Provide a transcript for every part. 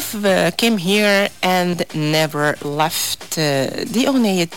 Love came here and never left دي أغنية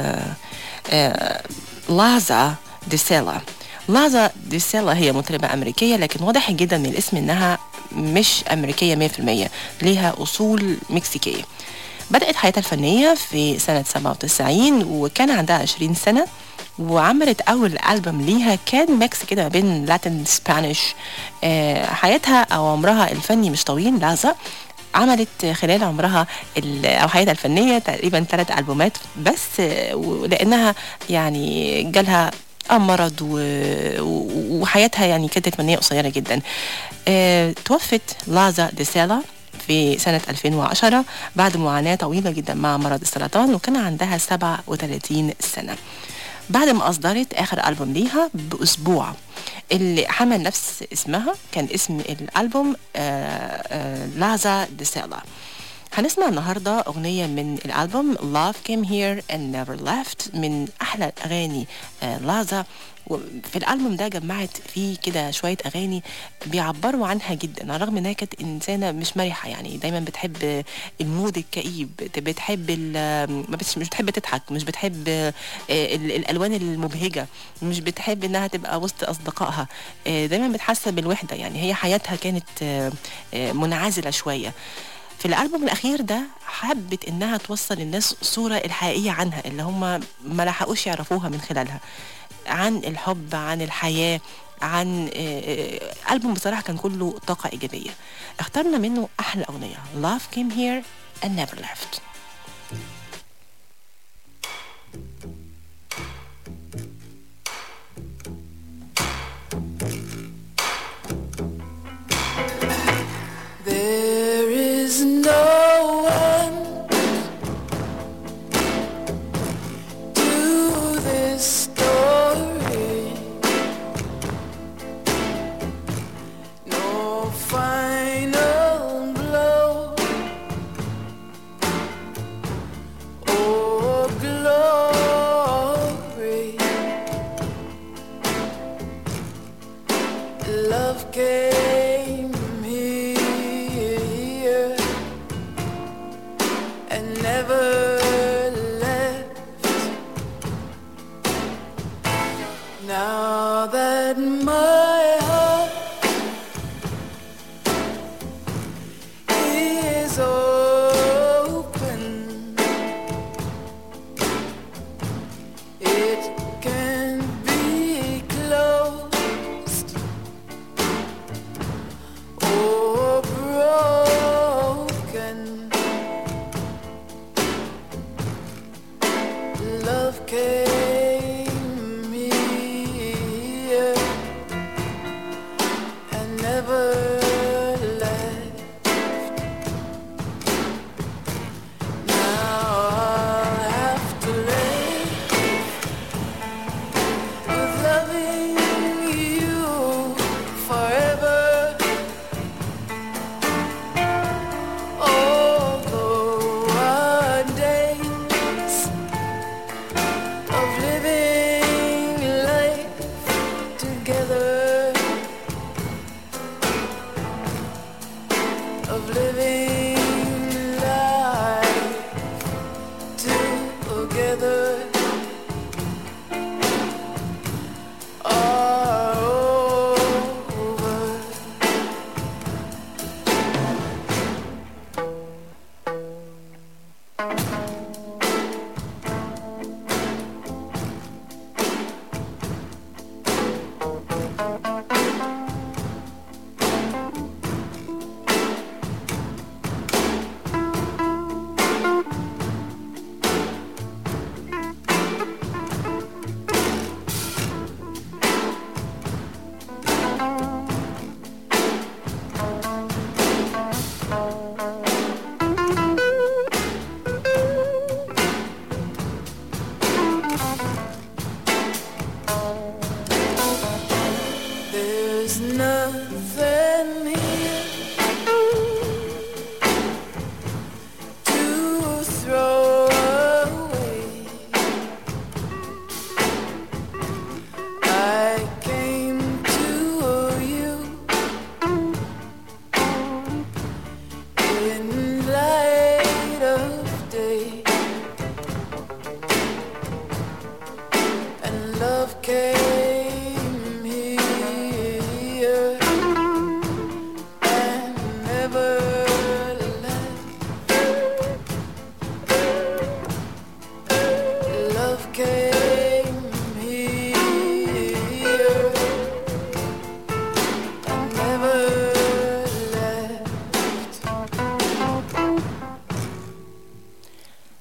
لازا ديسيلا لازا ديسيلا هي مطربة أمريكية لكن واضح جدا من الاسم إنها مش أمريكية 100% ليها أصول مكسيكية بدأت حياتها الفنية في سنة 97 وكان عندها 20 سنة وعملت أول ألبوم ليها كان ميكس كده ما بين لاتين سبانيش حياتها أو عمرها الفني مش طويل لازا عملت خلال عمرها او حياتها الفنيه تقريبا ثلاث البومات بس لانها يعني جالها مرض وحياتها يعني كانت فنيه قصيره جدا اه توفت لازا ديسيلا في سنة 2010 بعد معاناة طويلة جدا مع مرض السرطان وكان عندها 37 سنة بعد ما أصدرت آخر ألبوم ليها بأسبوع اللي حمل نفس اسمها كان اسم الألبوم آآ آآ لازا ديسيلا هنسمع النهاردة أغنية من الألبوم Love Came Here and Never Left من أحلى أغاني لازا في الألبوم ده جمعت فيه كده شوية أغاني بيعبروا عنها جدا على الرغم إنها كانت إنسانة مش مرحة يعني دايما بتحب المود الكئيب بتحب مش بتحب تضحك مش بتحب الألوان المبهجة مش بتحب إنها تبقى وسط أصدقائها دايما بتحس بالوحدة يعني هي حياتها كانت منعزلة شوية في الالبوم الاخير ده حبت انها توصل للناس الصوره الحقيقيه عنها اللي هم ما لحقوش يعرفوها من خلالها عن الحب عن الحياه عن ألبوم بصراحة كان كله طاقة إيجابية اخترنا منه أحلى أغنية Love Came Here and Never Left There is no one to this story. No final blow or glory. Love came here and never left. Now that my heart is open, it can be closed or broken. Love came here and never left. Now I'll have to live with loving you forever. Although our days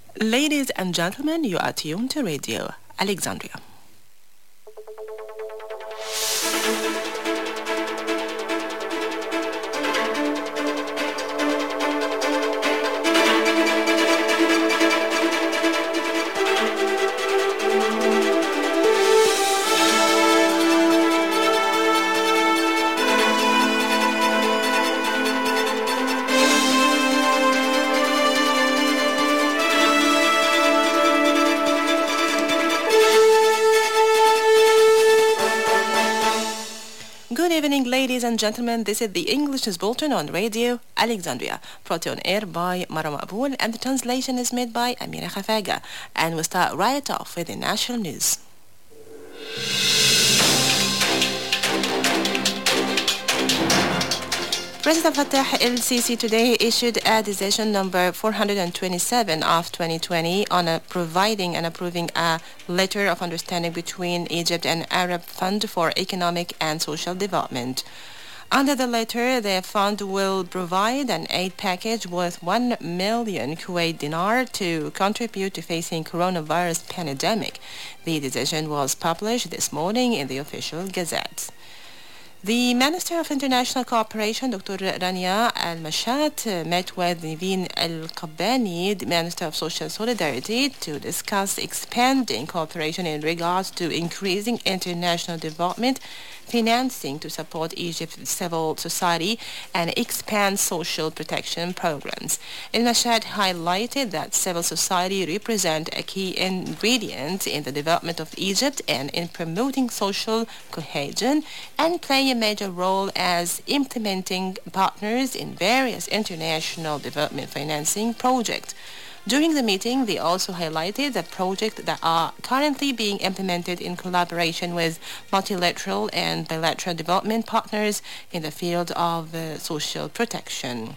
Ladies and gentlemen, you are tuned to Radio Alexandria. Good evening, ladies and gentlemen. This is the English News Bulletin on Radio Alexandria, brought to you on air by Mara Maqbool, and the translation is made by Amira Khafaga. And we start right off with the national news. President Fattah el-Sisi today issued a decision number 427 of 2020 on a providing and approving a letter of understanding between Egypt and Arab Fund for Economic and Social Development. Under the letter, the fund will provide an aid package worth 1 million Kuwait dinar to contribute to facing coronavirus pandemic. The decision was published this morning in the official gazette. The Minister of International Cooperation, Dr. Rania Al-Mashat, uh, met with Niveen Al-Qabbani, the Minister of Social Solidarity, to discuss expanding cooperation in regards to increasing international development financing to support Egypt's civil society and expand social protection programs. Al-Mashad highlighted that civil society represent a key ingredient in the development of Egypt and in promoting social cohesion and play a major role as implementing partners in various international development financing projects. During the meeting, they also highlighted the projects that are currently being implemented in collaboration with multilateral and bilateral development partners in the field of uh, social protection.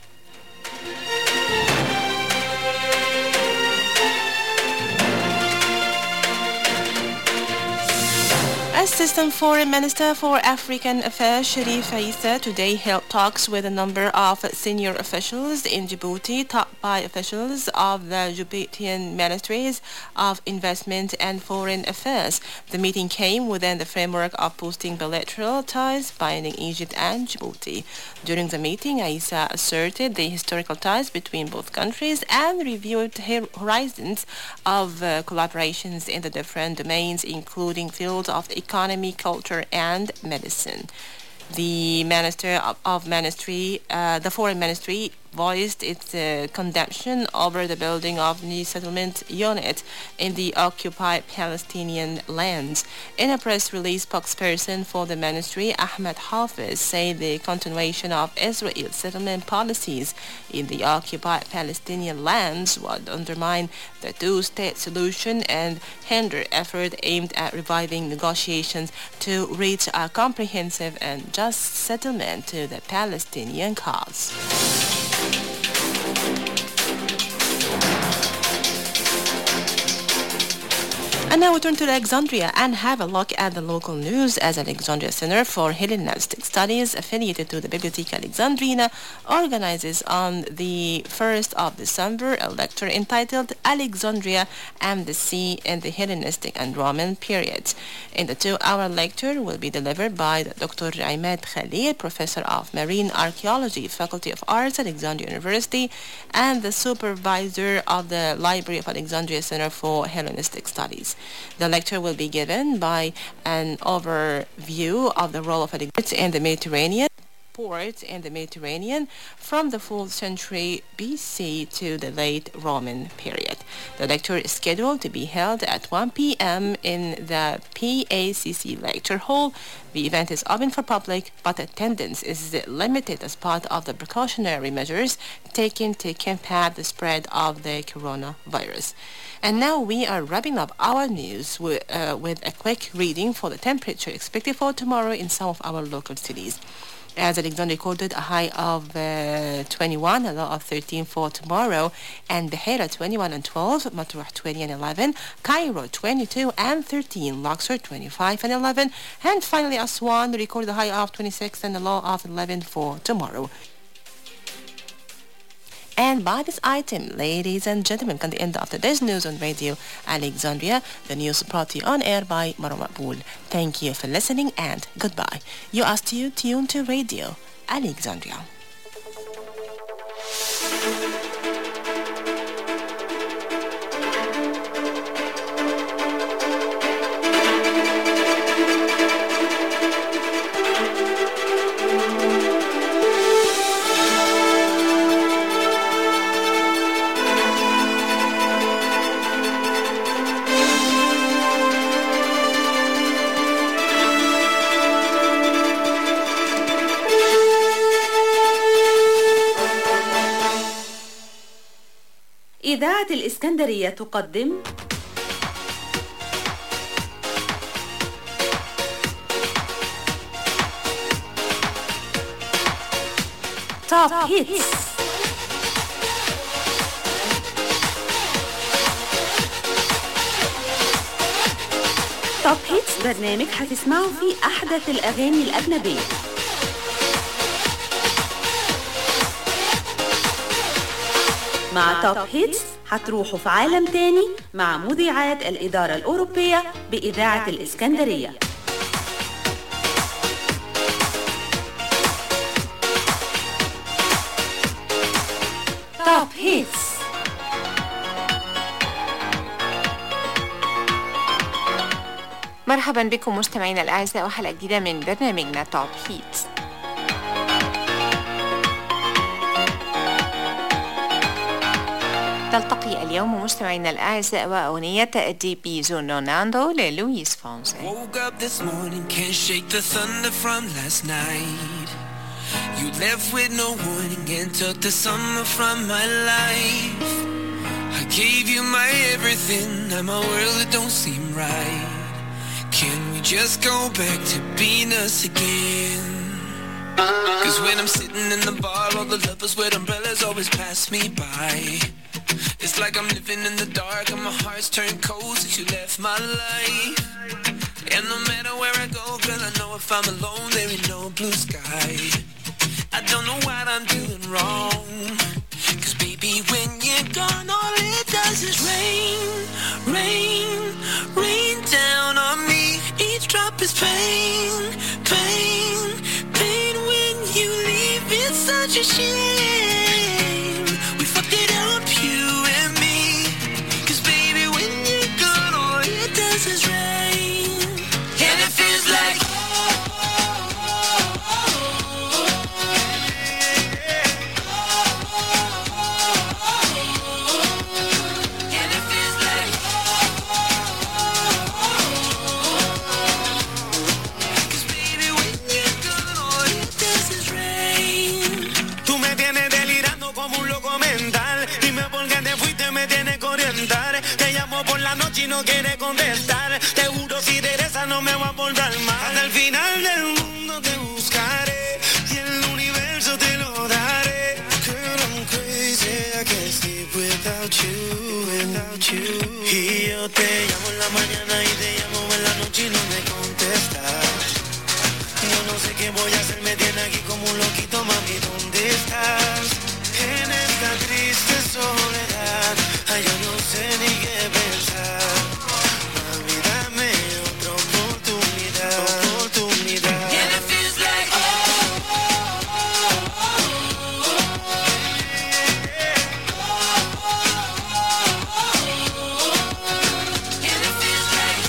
Assistant Foreign Minister for African Affairs Sharif Issa today held talks with a number of senior officials in Djibouti, topped by officials of the Djiboutian Ministries of Investment and Foreign Affairs. The meeting came within the framework of boosting bilateral ties binding Egypt and Djibouti. During the meeting, Issa asserted the historical ties between both countries and reviewed horizons of uh, collaborations in the different domains, including fields of economy, culture, and medicine. The Minister of, of Ministry, uh, the Foreign Ministry, voiced its uh, condemnation over the building of new settlement unit in the occupied Palestinian lands. In a press release, spokesperson for the ministry, Ahmed Hafiz, said the continuation of Israel's settlement policies in the occupied Palestinian lands would undermine the two-state solution and hinder effort aimed at reviving negotiations to reach a comprehensive and just settlement to the Palestinian cause. And now we turn to Alexandria and have a look at the local news as Alexandria Center for Hellenistic Studies, affiliated to the Bibliotheca Alexandrina, organizes on the 1st of December a lecture entitled Alexandria and the Sea in the Hellenistic and Roman Periods. In the two-hour lecture will be delivered by Dr. Ahmed Khalil, Professor of Marine Archaeology, Faculty of Arts at Alexandria University, and the supervisor of the Library of Alexandria Center for Hellenistic Studies. The lecture will be given by an overview of the role of Alexandria in the Mediterranean port in the Mediterranean from the 4th century BC to the late Roman period. The lecture is scheduled to be held at 1 p.m. in the PACC lecture hall. The event is open for public, but attendance is limited as part of the precautionary measures taken to combat the spread of the coronavirus. And now we are wrapping up our news with, uh, with a quick reading for the temperature expected for tomorrow in some of our local cities. As Alexander recorded a high of uh, 21, a low of 13 for tomorrow, and Beira 21 and 12, Matruh 20 and 11, Cairo 22 and 13, Luxor 25 and 11, and finally Aswan recorded a high of 26 and a low of 11 for tomorrow. And by this item, ladies and gentlemen, come the end of today's news on Radio Alexandria. The news brought to you on air by Maro Maqbool. Thank you for listening and goodbye. You are still tuned to Radio Alexandria. إذاعة الإسكندرية تقدم توب هيتس توب هيتس برنامج هتسمعوا فيه أحدث الأغاني الأجنبية مع توب هيتس هتروحوا في عالم تاني مع مذيعات الإدارة الأوروبية بإذاعة الإسكندرية توب هيتس مرحبا بكم مستمعينا الأعزاء وحلقة جديدة من برنامجنا توب هيتس تلتقي اليوم مستمعينا الأعزاء وأغنية دي بيزو نوناندو للويس فونسي Woke up this morning, can't shake the thunder from last night. You left with no warning and took the summer from my life. I gave you my everything, now my world it don't seem right. Can we just go back to being us again? Cause when I'm sitting in the bar, all the lovers with umbrellas always pass me by. It's like I'm living in the dark and my heart's turned cold since you left my life. And no matter where I go, girl, I know if I'm alone, there ain't no blue sky. I don't know what I'm doing wrong. Cause baby, when you're gone, all it does is rain, rain, rain down on me. Each drop is pain, pain, pain when you leave. It's such a shame. We fucked it up, you and me. Cause baby, when you're gone, all it does is rain. And it feels like And it feels like Cause baby, when you're gone, all it does is rain. Tú me tienes delirando como un loco mental. Dime por qué te fuiste, me tienes que orientar. Te llamo por la noche y no quieres contestar. Te juro si te interesa no me voy a portar mal. Hasta el final del mundo te buscaré y el universo te lo daré. Girl, I'm crazy, I can't sleep without you, without you. Y yo te llamo en la mañana y te llamo en la noche y no me contestas. Yo no sé qué voy a hacer, me tiene aquí como un loquito, mami, ¿dónde estás? En esta triste soledad, ay, yo no sé ni qué pensar. Mami, dame otra oportunidad, oportunidad. And it feels like And it feels like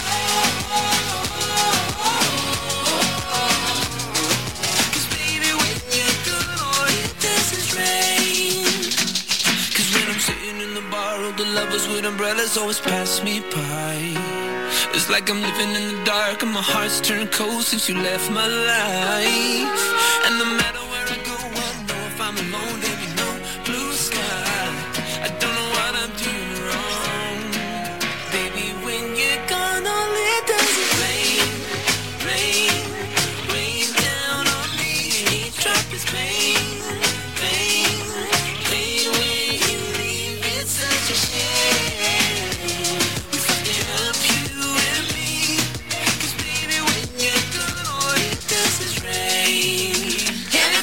Cause baby, when you're gone, all it does is rain. Cause when I'm sitting in the bar, all the lovers with umbrellas always pass me by. It's like I'm living in the dark and my heart's turned cold since you left my life. And no matter where I go, I know if I'm alone, there be no blue sky. I don't know what I'm doing wrong. Baby, when you're gone, all it does is rain, rain, rain down on me. Each drop is pain, pain, pain when you leave. It's such a shame. We fucked it up, you and me. 'Cause baby, when you're gone, all it does is rain. And it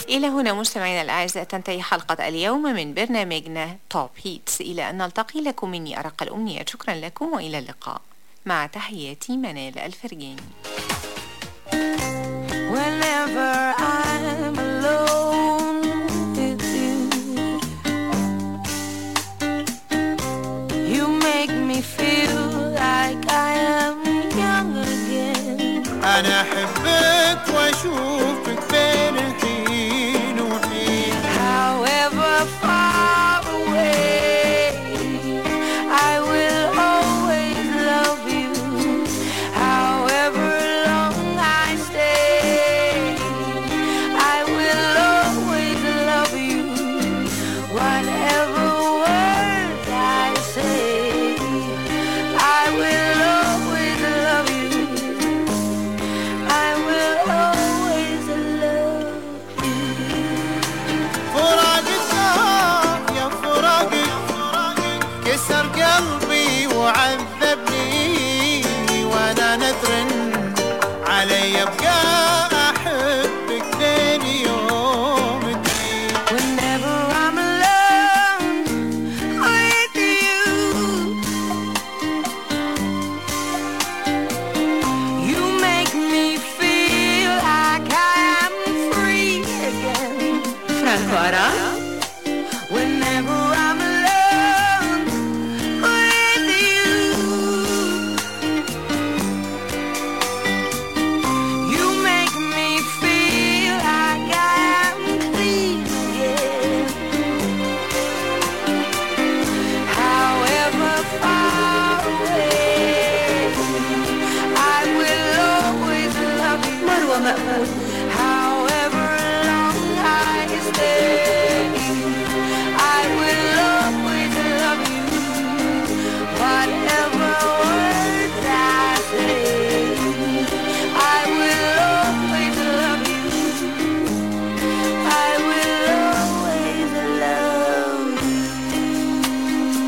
إلى هنا مستمعينا الأعزاء تنتهي حلقة اليوم من برنامجنا توب هيتس إلى أن نلتقي لكم مني أرق الأمنيات شكرا لكم وإلى اللقاء مع تحياتي منال الفرجاني Whenever I'm alone with you, you make me feel like I am young again. أنا أحبك وأشوفك بين حين وحين However far away, I will always love you. However long I stay, I will always love you. Whatever words I say, I will always love you. I will always love فراقك آه يا فراقك كسر قلبي وعذبني وأنا نذر علي أبقى أحبك لين يوم الدين Whenever I'm alone with you, you make me feel like I am free again. فرانكو أرا Whenever I'm alone with you, you make me feel like I am clean again. However far away, I will always love you. مروة مقبول However long I stay, I will always love you. Whatever words I say, I will always love you. I will always love you.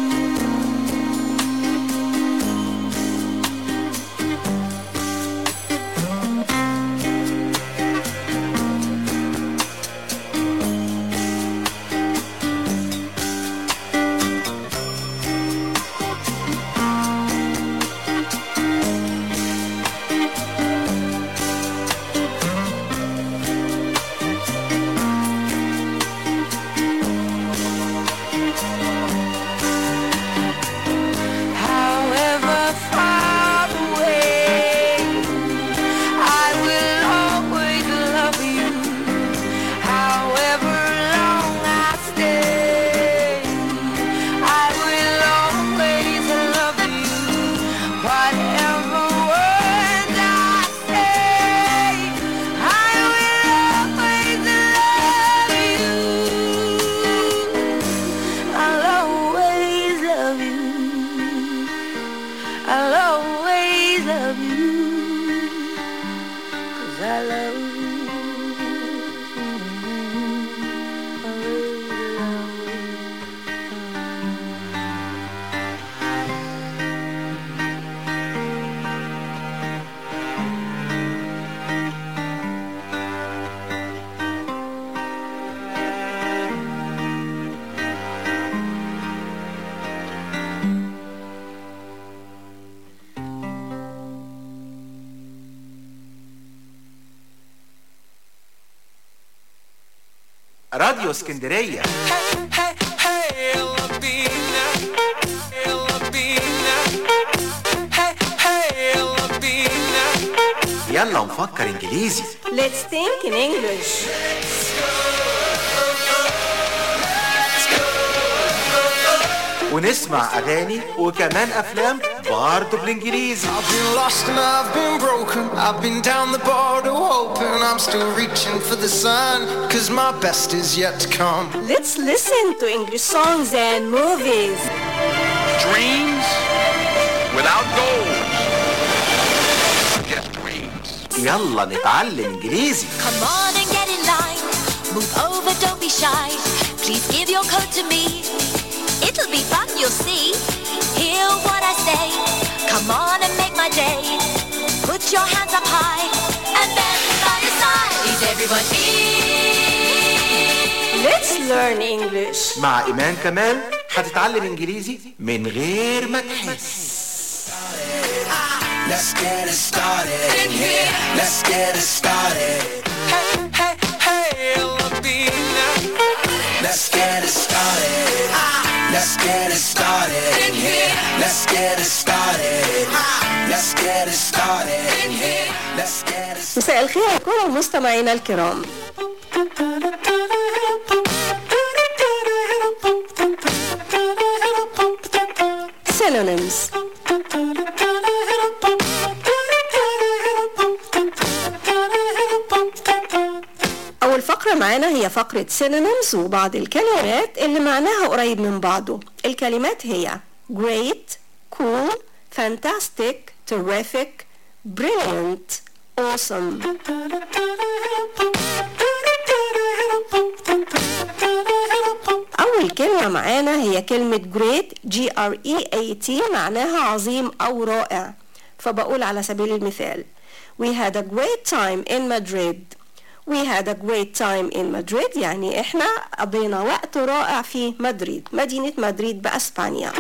However far away, I will always love you. However long I stay, I will always love you. Whatever words I say, I will always love you. I'll always love you. I'll always love you. Cause I love you. Always love you. راديو اسكندرية Hey, hey, يلا بينا يلا بينا Hey, hey, يلا بينا يلا نفكر انجليزي Let's think in English ونسمع اغاني وكمان افلام برضه بالانجليزي I've been lost and I've been broken. I've been down the border hoping I'm still reaching for the sun. Cause my best is yet to come. Let's listen to English songs and movies Dreams without goals. Just dreams. يلا نتعلم انجليزي Come on and get in line. Move over, don't be shy. Please give your coat to me. It'll be fun, you'll see. Hear what I say. Come on and make my day. Put your hands up high and bend by your side. Is everyone in? Let's learn English مع إيمان كمال هتتعلم إنجليزي من غير ما تحس Let's get it started in here. Let's get it started. Hey, hey, hey, Latina. Let's get it started. Let's get it started in here. Let's get it started. Let's get it started in here. Let's get it مساء الخير لكل مستمعينا الكرام synonyms أول فقرة معانا هي فقرة synonyms وبعض الكلمات اللي معناها قريب من بعضه الكلمات هي great cool fantastic terrific brilliant awesome أول كلمة معانا هي كلمة great G R E A T معناها عظيم أو رائع فبقول على سبيل المثال We had a great time in Madrid We had a great time in Madrid يعني احنا قضينا وقت رائع في مدريد مدينة مدريد بأسبانيا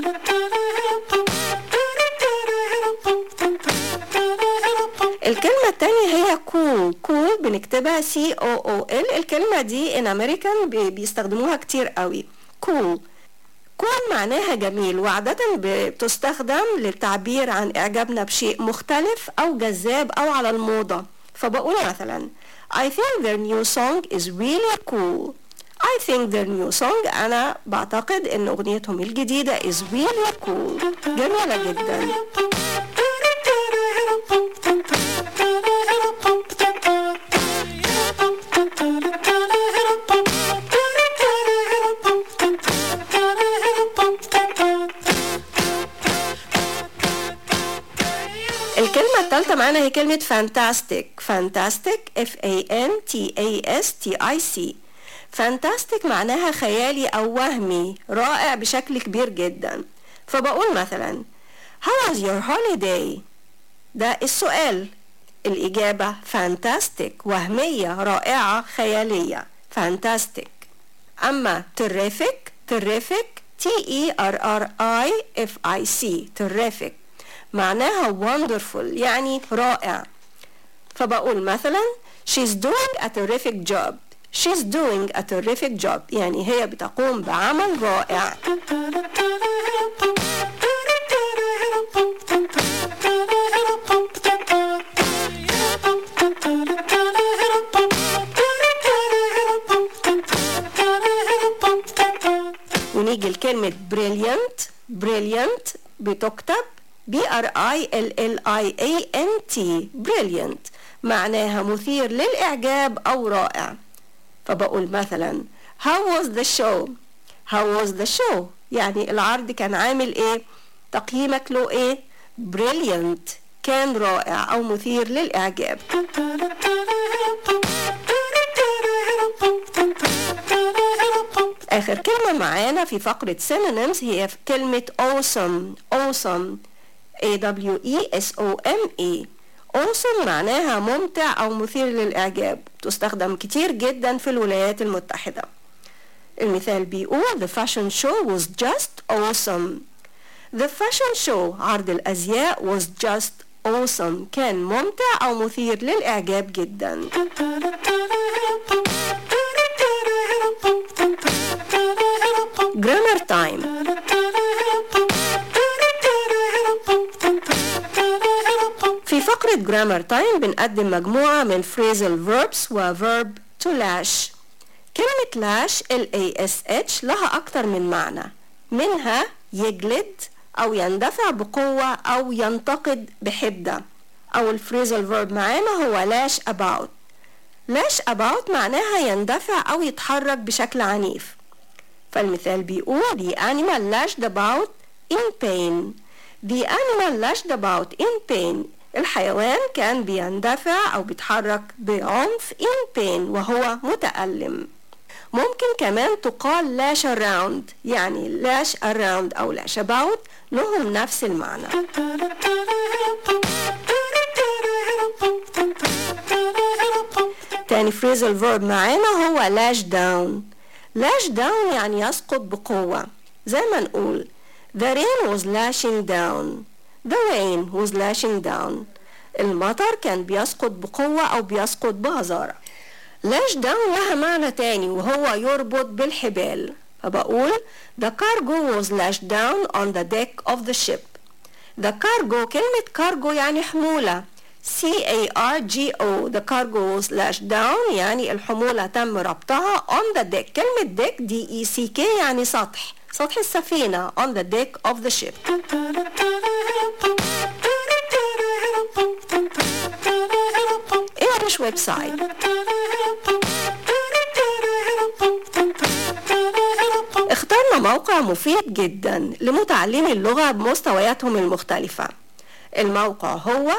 الكلمة التانية هي cool cool بنكتبها C O O L الكلمة دي in American بي- بيستخدموها كتير قوي cool cool معناها جميل وعادة ب- بتستخدم للتعبير عن إعجابنا بشيء مختلف أو جذاب أو على الموضة فبقول مثلا I think their new song is really cool I think their new song أنا بعتقد إن أغنيتهم الجديدة is really cool جميلة جدا الكلمة الثالثة معانا هي كلمة fantastic fantastic F A N T A S T I C fantastic معناها خيالي أو وهمي رائع بشكل كبير جدا فبقول مثلا How was your holiday؟ ده السؤال الإجابة fantastic وهمية رائعة خيالية fantastic أما terrific terrific T E R R I F I C terrific معناها wonderful يعني رائع فبقول مثلا she's doing a terrific job she's doing a terrific job يعني هي بتقوم بعمل رائع ونيجي لكلمة brilliant brilliant بتكتب B R I L L I A N T brilliant معناها مثير للإعجاب أو رائع فبقول مثلا How was the show? How was the show? يعني العرض كان عامل إيه؟ تقييمك له إيه؟ brilliant كان رائع أو مثير للإعجاب آخر كلمة معانا في فقرة synonyms هي كلمة awesome awesome A W E S O M E awesome معناها ممتع أو مثير للإعجاب تستخدم كتير جدا في الولايات المتحدة المثال بيقول The fashion show was just awesome The fashion show عرض الأزياء was just awesome كان ممتع أو مثير للإعجاب جدا grammar time في فقرة grammar time بنقدم مجموعة من phrasal verbs و verb to lash كلمة lash L A S H لها أكتر من معنى منها يجلد أو يندفع بقوة أو ينتقد بحدة أو الفريزال verb معانا هو lash about lash about معناها يندفع أو يتحرك بشكل عنيف فالمثال بيقول the animal lashed about in pain the animal lashed about in pain الحيوان كان بيندفع أو بيتحرك بعنف in pain وهو متألم ممكن كمان تقال لاش around يعني لاش around أو لاش about لهم نفس المعنى تاني phrasal verb معانا هو lash down lash down يعني يسقط بقوة زي ما نقول The rain was lashing down The rain was lashing down المطر كان بيسقط بقوة أو بيسقط بغزارة lash down لها معنى تاني وهو يربط بالحبال فبقول The cargo was lashed down on the deck of the ship The cargo كلمة cargo يعني حمولة C A R G O The cargo was lashed down يعني الحمولة تم ربطها on the deck كلمة deck D E C K يعني سطح سطح السفينة on the deck of the ship English website اخترنا موقع مفيد جدا لمتعلمي اللغة بمستوياتهم المختلفة الموقع هو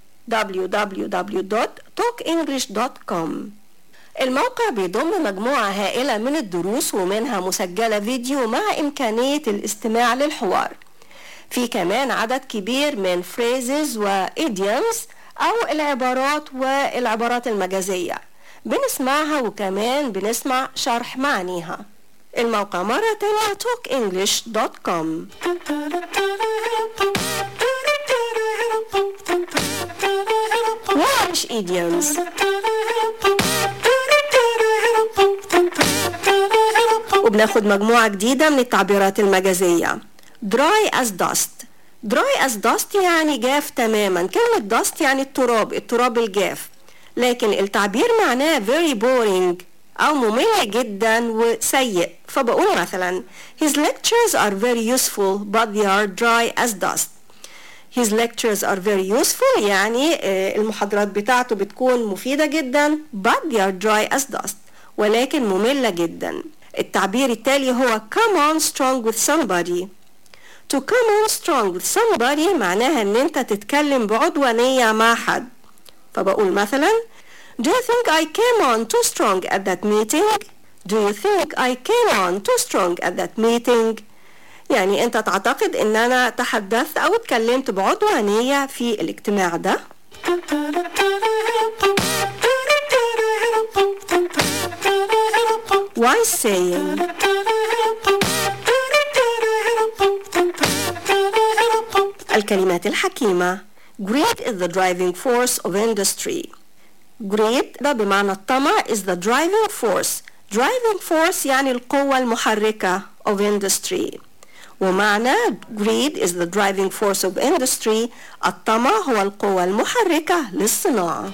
www.talkenglish.com الموقع بيضم مجموعة هائلة من الدروس ومنها مسجلة فيديو مع إمكانية الاستماع للحوار في كمان عدد كبير من phrases و idioms أو العبارات والعبارات المجازية بنسمعها وكمان بنسمع شرح معانيها الموقع مرة تانية talkenglish.com Welsh idioms وبناخد مجموعة جديدة من التعبيرات المجازية dry as dust dry as dust يعني جاف تماما كلمة dust يعني التراب التراب الجاف لكن التعبير معناه very boring أو ممل جدا وسيء فبقول مثلا His lectures are very useful but they are dry as dust His lectures are very useful يعني آه، المحاضرات بتاعته بتكون مفيدة جدا but they are dry as dust ولكن مملة جدا التعبير التالي هو come on strong with somebody to come on strong with somebody معناها ان انت تتكلم بعدوانية مع حد فبقول مثلا Do you think I came on too strong at that meeting? Do you think I came on too strong at that meeting? يعني انت تعتقد ان انا تحدثت او اتكلمت بعدوانية في الاجتماع ده Wise saying الكلمات الحكيمة Greed is the driving force of industry Greed ده بمعنى الطمع is the driving force driving force يعني القوة المحركة of industry ومعنى greed is the driving force of industry الطمع هو القوة المحركة للصناعة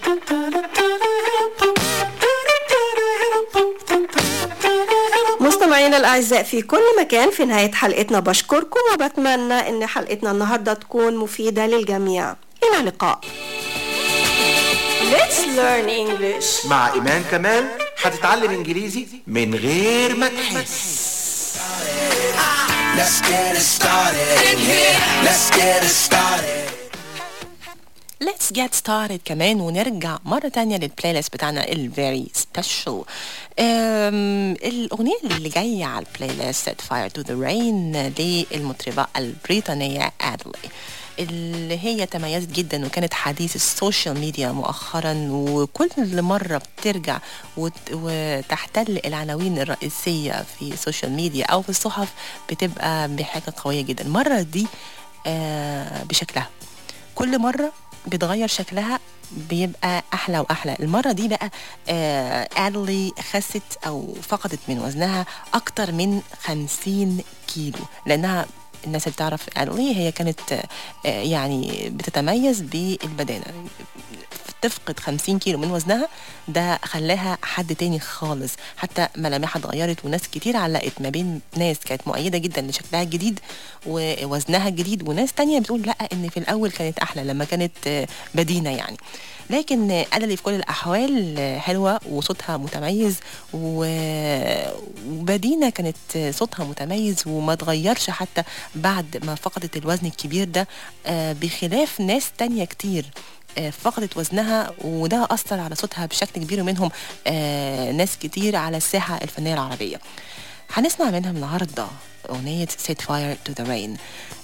مستمعينا الأعزاء في كل مكان في نهاية حلقتنا بشكركم وبتمنى أن حلقتنا النهاردة تكون مفيدة للجميع إلى اللقاء Let's learn English مع إيمان كمال هتتعلم إنجليزي من غير ما تحس Let's get it started in here. Let's get it started. Let's get started كمان ونرجع مرة تانية للبلاي ليست بتاعنا ال very special أم الأغنية اللي جاية على البلاي ليست Set Fire to the Rain للمطربة البريطانية أدلي اللي هي تميزت جدا وكانت حديث السوشيال ميديا مؤخرا وكل مرة بترجع وت- وتحتل العناوين الرئيسية في السوشيال ميديا أو في الصحف بتبقى بحاجة قوية جدا المرة دي آه بشكلها كل مرة بتغير شكلها بيبقى أحلى وأحلى المرة دي بقى آه أدلي خست أو فقدت من وزنها أكتر من 50 كيلو لأنها الناس اللي تعرف أدلي هي كانت آه يعني بتتميز بالبدانة تفقد 50 كيلو من وزنها ده خلاها حد تاني خالص حتى ملامحها اتغيرت وناس كتير علقت ما بين ناس كانت مؤيده جدا لشكلها الجديد ووزنها الجديد وناس تانية بتقول لا ان في الاول كانت احلى لما كانت آه، بدينه يعني لكن آه، أدلي في كل الأحوال آه، حلوة وصوتها متميز و- وبدينة كانت آه، صوتها متميز وما تغيرش حتى بعد ما فقدت الوزن الكبير ده آه، بخلاف ناس تانية كتير آه، فقدت وزنها وده أثر على صوتها بشكل كبير ومنهم آه، ناس كتير على الساحة الفنية العربية هنسمع منها النهاردة أغنية Set Fire to the Rain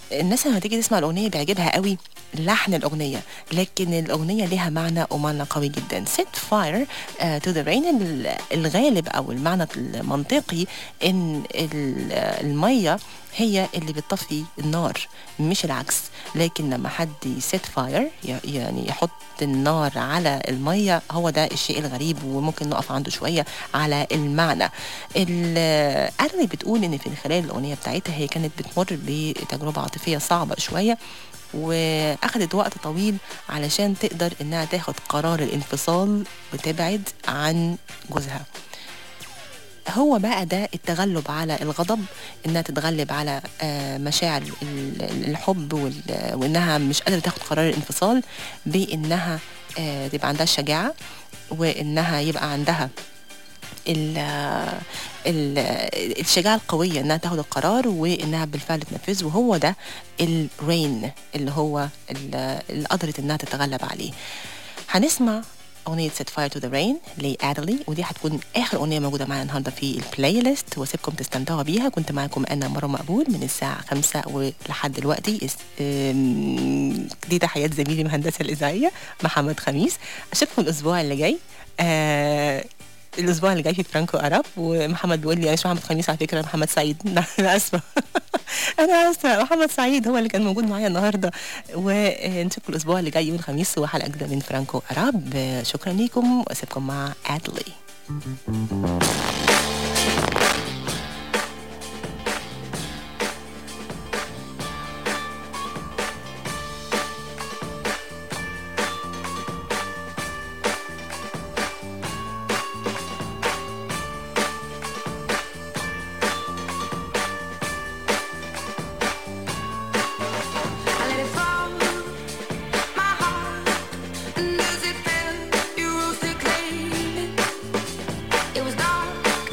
الناس لما تيجي تسمع الاغنيه بيعجبها قوي لحن الاغنيه لكن الاغنيه ليها معنى ومعنى قوي جدا set fire uh, to the rain ال- الغالب او المعنى المنطقي ان ال- الميه هي اللي بتطفي النار مش العكس لكن لما حد يسيت فاير يعني يحط النار على الميه هو ده الشيء الغريب وممكن نقف عنده شويه على المعنى ادري بتقول ان في خلال الاغنيه بتاعتها هي كانت بتمر بتجربه عاطفيه صعبه شويه واخدت وقت طويل علشان تقدر انها تاخد قرار الانفصال وتبعد عن جوزها هو بقى ده التغلب على الغضب انها تتغلب على آه، مشاعر ال- ال- الحب وال- وانها مش قادره تاخد قرار الانفصال بانها آه، تبقى عندها الشجاعه وانها يبقى عندها ال ال الشجاعة القوية انها تاخد القرار وانها بالفعل تنفذه وهو ده الرين اللي هو ال- اللي قدرت انها تتغلب عليه هنسمع أغنية Set Fire to the Rain لأدلي ودي هتكون آخر أغنية موجودة معانا النهاردة في البلاي ليست واسيبكم تستمتعوا بيها كنت معاكم أنا مرة مقبول من الساعة خمسة ولحد دلوقتي اس- أم، دي تحيات زميلي الهندسة الإذاعية محمد خميس أشوفكم الأسبوع اللي جاي آه الاسبوع اللي جاي في فرانكو اراب ومحمد بيقول لي انا مش محمد خميس على فكره محمد سعيد انا اسفه انا اسفه محمد سعيد هو اللي كان موجود معايا النهارده ونشوفكم الاسبوع اللي جاي يوم الخميس وحلقه جديده من فرانكو اراب شكرا ليكم واسيبكم مع ادلي I let it fall, my heart, and as it fell, you rose to claim it. It was dark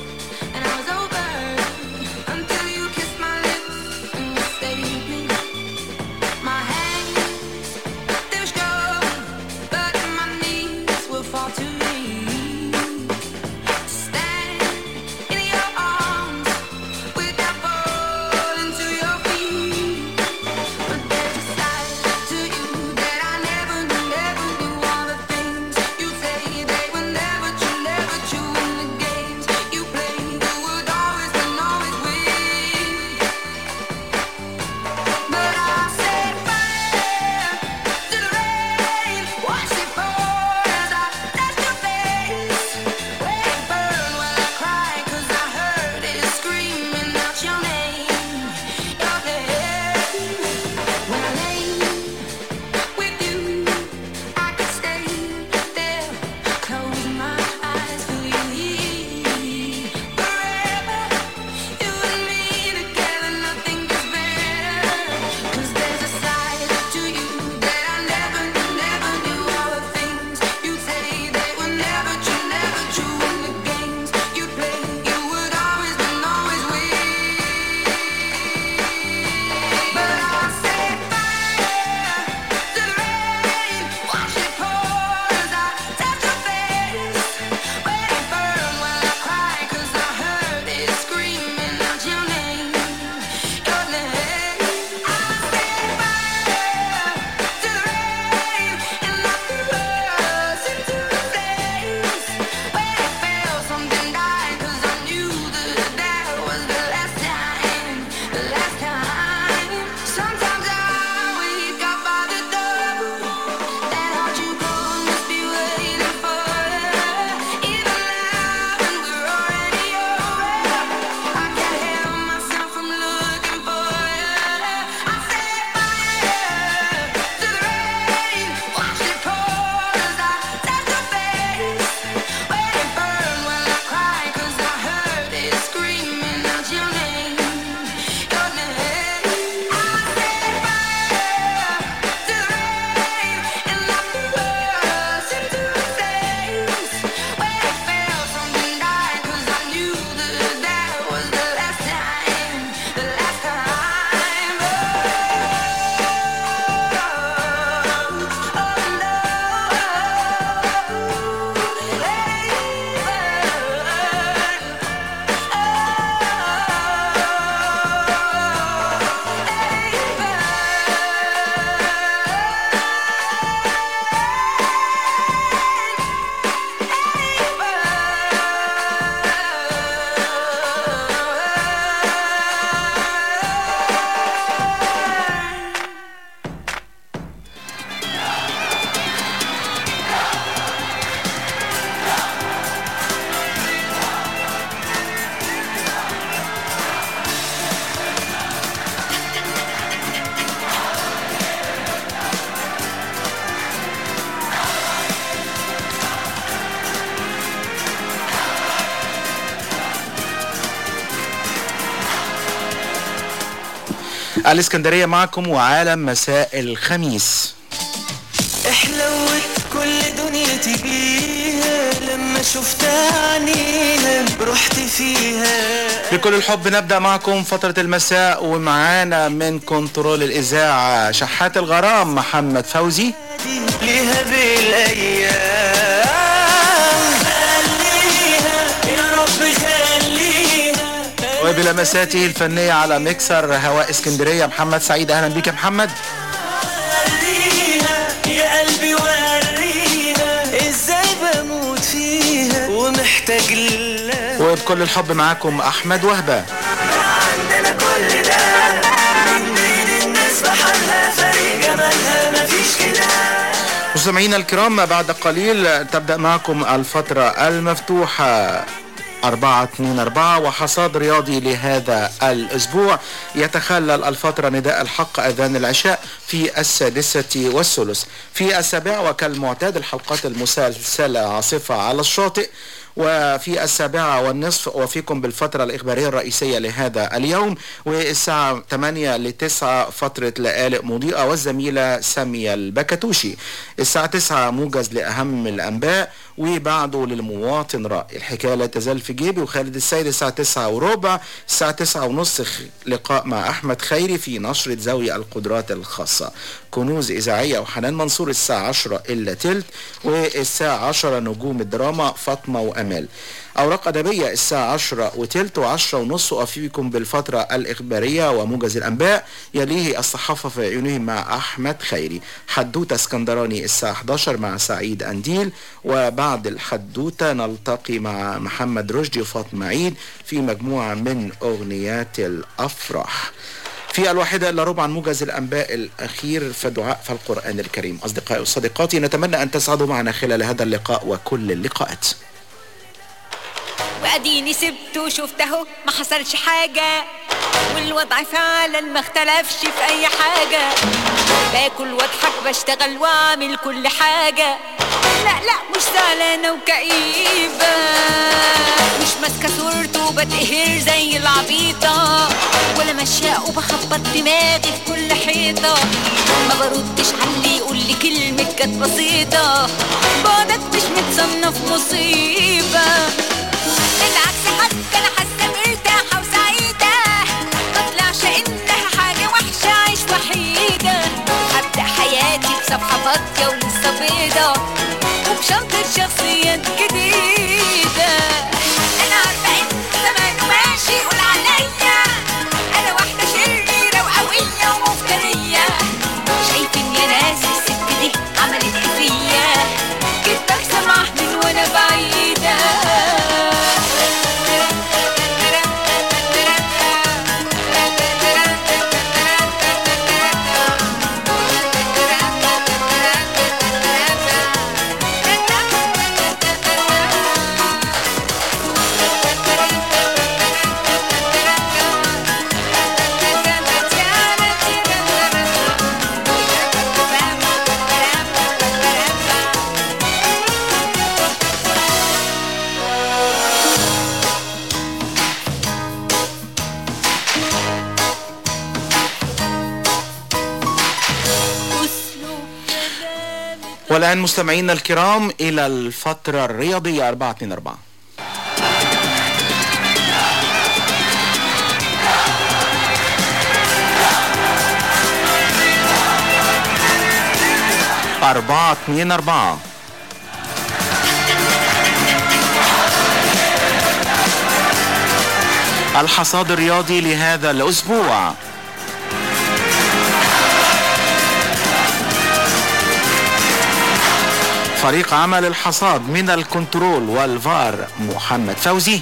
الاسكندرية معكم وعالم مساء الخميس احلوت كل دنيتي بيها لما شفتها عينيها رحت فيها بكل الحب نبدأ معكم فترة المساء ومعانا من كنترول الإذاعة شحات الغرام محمد فوزي ليها بالايام خليها يا رب خليها وبلمساته الفنية على ميكسر هواء اسكندرية محمد سعيد أهلا بيك يا محمد وريها يا قلبي وريها ازاي بموت فيها ومحتاج لله وبكل الحب معاكم أحمد وهبة عندنا كل ده من بين الناس بحالها فريق جمالها مفيش كده مستمعينا الكرام بعد قليل تبدأ معكم الفترة المفتوحة أربعة اتنين أربعة وحصاد رياضي لهذا الأسبوع يتخلل الفترة نداء الحق أذان العشاء في السادسة والثلث في السابعة وكالمعتاد الحلقات المسلسلة عاصفة على الشاطئ وفي السابعة والنصف وفيكم بالفترة الإخبارية الرئيسية لهذا اليوم والساعة 8 ل 9 فترة لآلئ مضيئة والزميلة سامية البكتوشي الساعة 9 موجز لأهم الأنباء وبعده للمواطن رأي الحكاية لا تزال في جيبي وخالد السيد الساعة 9 وربع الساعة 9 ونص خ- لقاء مع أحمد خيري في نشرة زاوية القدرات الخاصة كنوز إذاعية وحنان منصور الساعة 10 إلا تلت والساعة 10 نجوم الدراما فاطمة وأمال أوراق أدبية الساعة 10 وتلت و10 ونص أوفيكم بالفترة الإخبارية وموجز الأنباء يليه الصحافة في عيونهم مع أحمد خيري حدوتة اسكندراني الساعة 11 مع سعيد أنديل وبعد الحدوتة نلتقي مع محمد رشدي وفاطمة عيد في مجموعة من أغنيات الأفراح في الواحدة إلا ربع عن موجز الأنباء الأخير فدعاء في القرآن الكريم أصدقائي وصديقاتي نتمنى أن تسعدوا معنا خلال هذا اللقاء وكل اللقاءات واديني سبته وشفته ما حصلش حاجة والوضع فعلا ما اختلفش في اي حاجة باكل واضحك بشتغل واعمل كل حاجة لا لا مش زعلانة وكئيبة مش ماسكة صورته وبتقهر زي العبيطة ولا ماشية وبخبط دماغي في كل حيطة ما بردش على اللي يقول لي كلمة كانت بسيطة بعدك مش متصنف مصيبة بالعكس حتى انا حاسه مرتاحه وسعيده ما طلعش انها حاجه وحشه عيش وحيده هبدا حياتي بصفحه فاضيه ولسه بيضه وبشنطه شخصيات جديده انا عارفه ان زمانه ماشي يقول عليا انا واحده شريره وقويه ومفتريه شايفين يا ناس الست دي عملت ايه فيا كنت بسمع من وانا بعيده والآن مستمعينا الكرام إلى الفترة الرياضية 424 أربعة اتنين أربعة الحصاد الرياضي لهذا الأسبوع فريق عمل الحصاد من الكنترول والفار محمد فوزي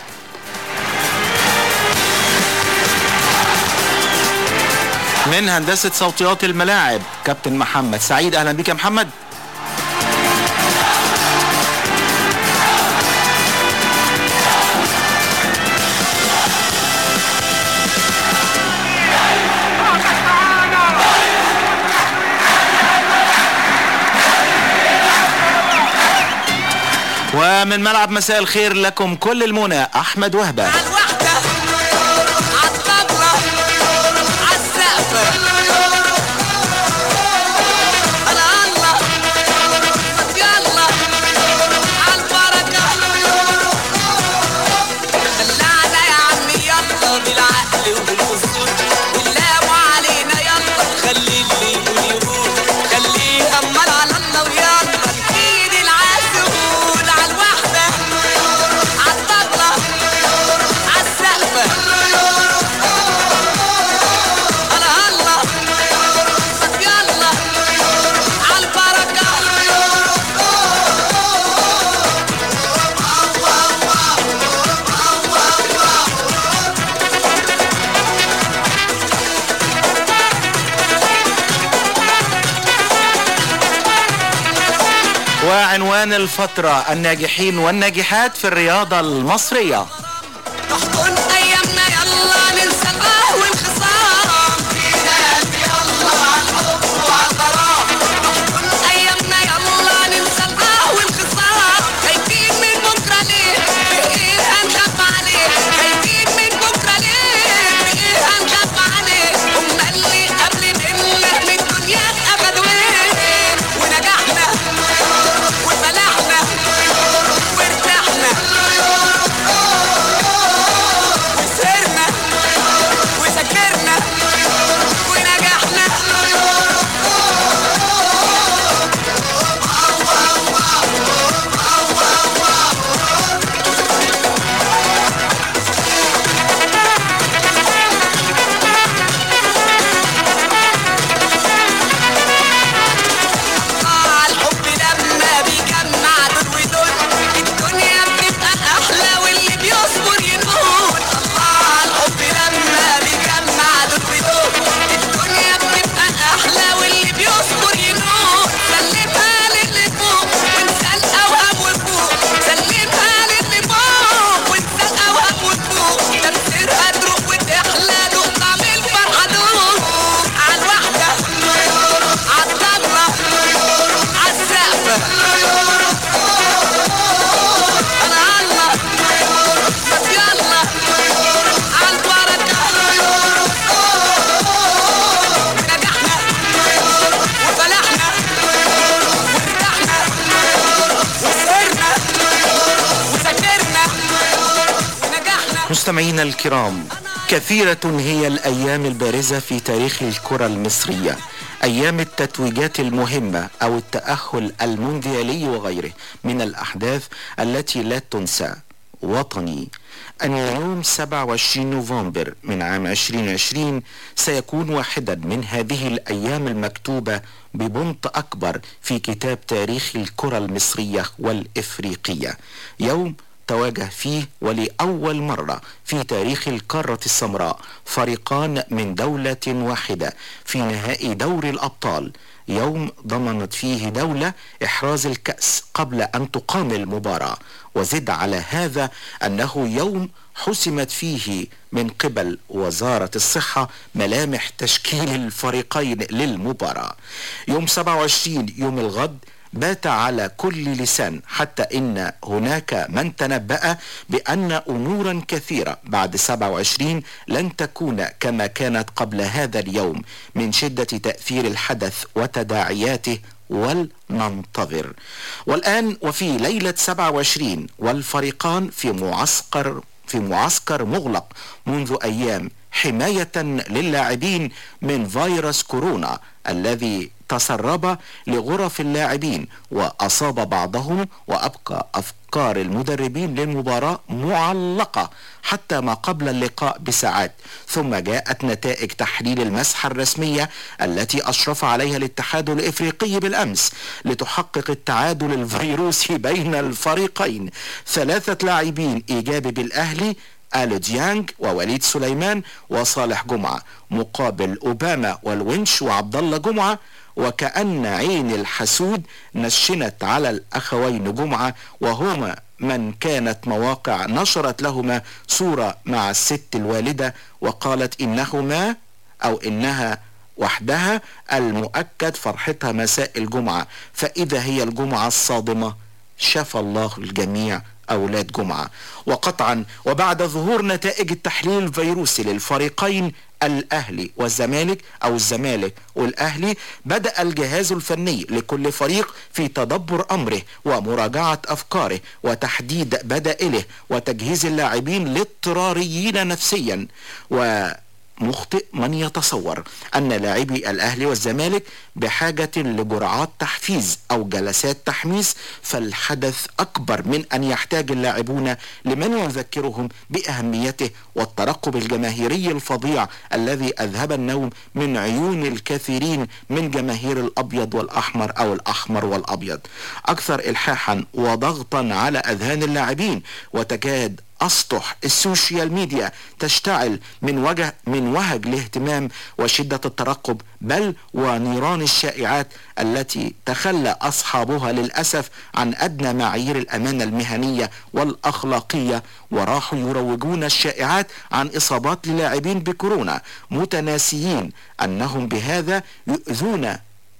من هندسة صوتيات الملاعب كابتن محمد سعيد أهلا بك يا محمد ومن ملعب مساء الخير لكم كل المنى أحمد وهبة عالطبلة عالسقف والآن الفترة الناجحين والناجحات في الرياضة المصرية كن ايامنا يلا ننسى القهوة والخصام يلا الحب وعالغرام كن ايامنا يلا ننسى القهوة والخصام خايفين من بكرة ليه بايه هنخاف عليه خايفين من بكرة ليه بايه هنخاف عليه هم اللي قبل منا من الدنيا اخدوا ايه ونجحنا وفلحنا وارتحنا وسهرنا وذاكرنا ونجحنا آه الحب لما بيجمع دول ودول الدنيا بتبقى احلى واللي بيصبر ينول الله الحب لما بيجمع دول ودول الدنيا بتبقى احلى واللي بيصبر ينول سلمها للي فوق وانسى الاوهام والفوق سلمها للي فوق وانسى الاوهام والفوق تفسيرها تروح وتحلى دوق طعم الفرحه دوق عالوحده عالضلة عالسقفة أنا الله بس يلا عالبركة نجحنا وفلحنا وارتحنا وسهرنا وذاكرنا ونجحنا مستمعينا الكرام كثيرة هي الأيام البارزة في تاريخ الكرة المصرية أيام التتويجات المهمة أو التأهل المونديالي وغيره من الأحداث التي لا تنسى وطني أن يوم 27 نوفمبر من عام 2020 سيكون واحدا من هذه الأيام المكتوبة ببنط أكبر في كتاب تاريخ الكرة المصرية والإفريقية يوم تواجه فيه ولأول مرة في تاريخ القارة السمراء فريقان من دولة واحدة في نهائي دوري الأبطال يوم ضمنت فيه دولة إحراز الكأس قبل أن تقام المباراة وزد على هذا أنه يوم حسمت فيه من قبل وزارة الصحة ملامح تشكيل الفريقين للمباراة يوم 27 يوم الغد بات على كل لسان حتى إن هناك من تنبأ بأن أمورا كثيرة بعد 27 لن تكون كما كانت قبل هذا اليوم من شدة تأثير الحدث وتداعياته ولننتظر والآن وفي ليلة 27 والفريقان في معسكر في معسكر مغلق منذ أيام حماية للاعبين من فيروس كورونا الذي تسرب لغرف اللاعبين وأصاب بعضهم وأبقى أفكار المدربين للمباراة معلقة حتى ما قبل اللقاء بساعات ثم جاءت نتائج تحليل المسحة الرسمية التي أشرف عليها الاتحاد الإفريقي بالأمس لتحقق التعادل الفيروسي بين الفريقين ثلاثة لاعبين إيجابي بالأهلي آل ديانج ووليد سليمان وصالح جمعة مقابل أوباما والونش وعبد الله جمعة وكأن عين الحسود نشنت على الأخوين جمعة وهما من كانت مواقع نشرت لهما صورة مع الست الوالدة وقالت إنهما أو إنها وحدها المؤكد فرحتها مساء الجمعة فإذا هي الجمعة الصادمة شفى الله الجميع أولاد جمعة وقطعا وبعد ظهور نتائج التحليل الفيروسي للفريقين الأهلي والزمالك أو الزمالك والأهلي بدأ الجهاز الفني لكل فريق في تدبر أمره ومراجعة أفكاره وتحديد بدائله وتجهيز اللاعبين الاضطراريين نفسيا و مخطئ من يتصور أن لاعبي الأهلي والزمالك بحاجة لجرعات تحفيز أو جلسات تحميس فالحدث أكبر من أن يحتاج اللاعبون لمن يذكرهم بأهميته والترقب الجماهيري الفظيع الذي أذهب النوم من عيون الكثيرين من جماهير الأبيض والأحمر أو الأحمر والأبيض أكثر إلحاحا وضغطا على أذهان اللاعبين وتكاد أسطح السوشيال ميديا تشتعل من وجه من وهج الاهتمام وشدة الترقب بل ونيران الشائعات التي تخلى أصحابها للأسف عن أدنى معايير الأمانة المهنية والأخلاقية وراحوا يروجون الشائعات عن إصابات للاعبين بكورونا متناسيين أنهم بهذا يؤذون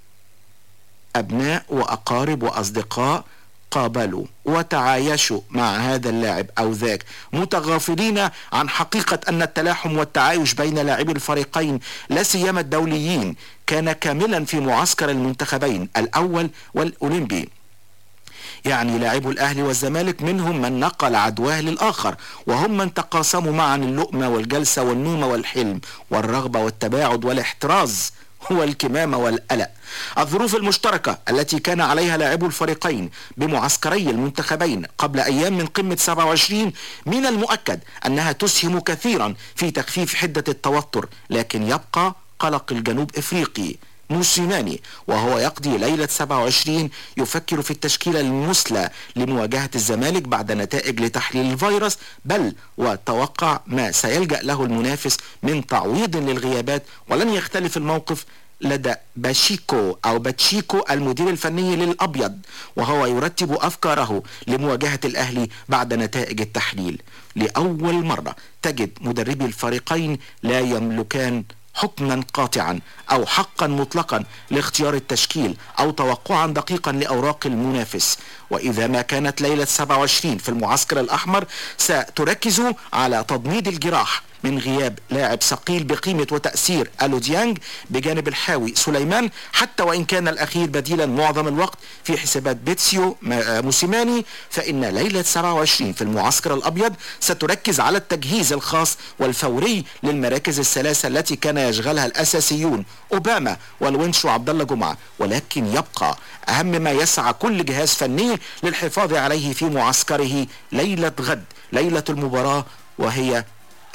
أبناء وأقارب وأصدقاء قابلوا وتعايشوا مع هذا اللاعب أو ذاك متغافلين عن حقيقة أن التلاحم والتعايش بين لاعبي الفريقين لا سيما الدوليين كان كاملا في معسكر المنتخبين الأول والأولمبي يعني لاعبو الأهلي والزمالك منهم من نقل عدواه للآخر وهم من تقاسموا معا اللقمة والجلسة والنوم والحلم والرغبة والتباعد والاحتراز والكمامة والقلق الظروف المشتركة التي كان عليها لاعبو الفريقين بمعسكري المنتخبين قبل أيام من قمة 27 من المؤكد أنها تسهم كثيرا في تخفيف حدة التوتر لكن يبقى قلق الجنوب إفريقي موسيماني وهو يقضي ليلة 27 يفكر في التشكيلة المثلى لمواجهة الزمالك بعد نتائج لتحليل الفيروس بل وتوقع ما سيلجأ له المنافس من تعويض للغيابات ولن يختلف الموقف لدى باشيكو أو باتشيكو المدير الفني للأبيض وهو يرتب أفكاره لمواجهة الأهلي بعد نتائج التحليل لأول مرة تجد مدربي الفريقين لا يملكان حكما قاطعا او حقا مطلقا لاختيار التشكيل او توقعا دقيقا لاوراق المنافس واذا ما كانت ليله 27 في المعسكر الاحمر ستركز على تضميد الجراح من غياب لاعب ثقيل بقيمة وتأثير ألو ديانج بجانب الحاوي سليمان حتى وإن كان الأخير بديلا معظم الوقت في حسابات بيتسيو موسيماني فإن ليلة 27 في المعسكر الأبيض ستركز على التجهيز الخاص والفوري للمراكز الثلاثة التي كان يشغلها الأساسيون أوباما والونش وعبد الله جمعة ولكن يبقى أهم ما يسعى كل جهاز فني للحفاظ عليه في معسكره ليلة غد ليلة المباراة وهي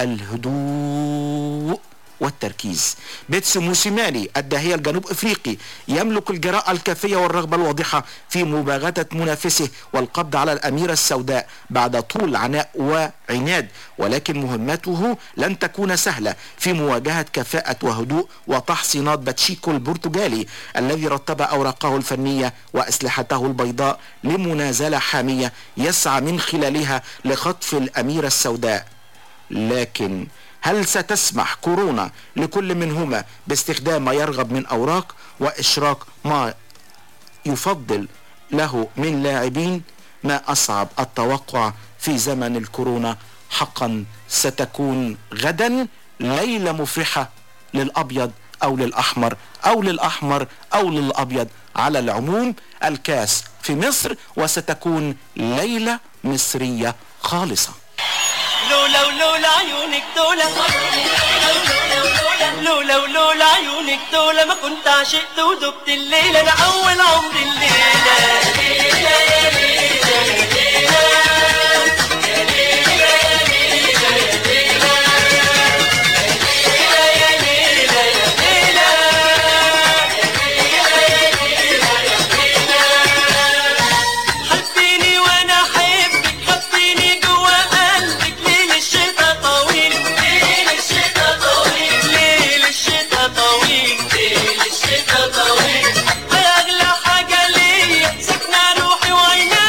الهدوء والتركيز بيتسو موسيماني الداهية الجنوب افريقي يملك الجراءة الكافية والرغبة الواضحة في مباغتة منافسه والقبض على الأميرة السوداء بعد طول عناء وعناد ولكن مهمته لن تكون سهلة في مواجهة كفاءة وهدوء وتحصينات باتشيكو البرتغالي الذي رتب أوراقه الفنية وأسلحته البيضاء لمنازلة حامية يسعى من خلالها لخطف الأميرة السوداء لكن هل ستسمح كورونا لكل منهما باستخدام ما يرغب من اوراق واشراك ما يفضل له من لاعبين ما اصعب التوقع في زمن الكورونا حقا ستكون غدا ليله مفرحه للابيض او للاحمر او للاحمر او للابيض على العموم الكاس في مصر وستكون ليله مصريه خالصه لولا ولولا عيونك دولة لولا ولولا عيونك دولة ما كنت عشقت ودبت الليلة أنا أول عمري الليلة حبيني وانا احبك حبيني جوا قلبك ليل الشتا طويل ليل الشتا طويل ليل الشتا طويل ليل الشتا طويل يا اغلى حاجه ليا سكنه روحي وعينيا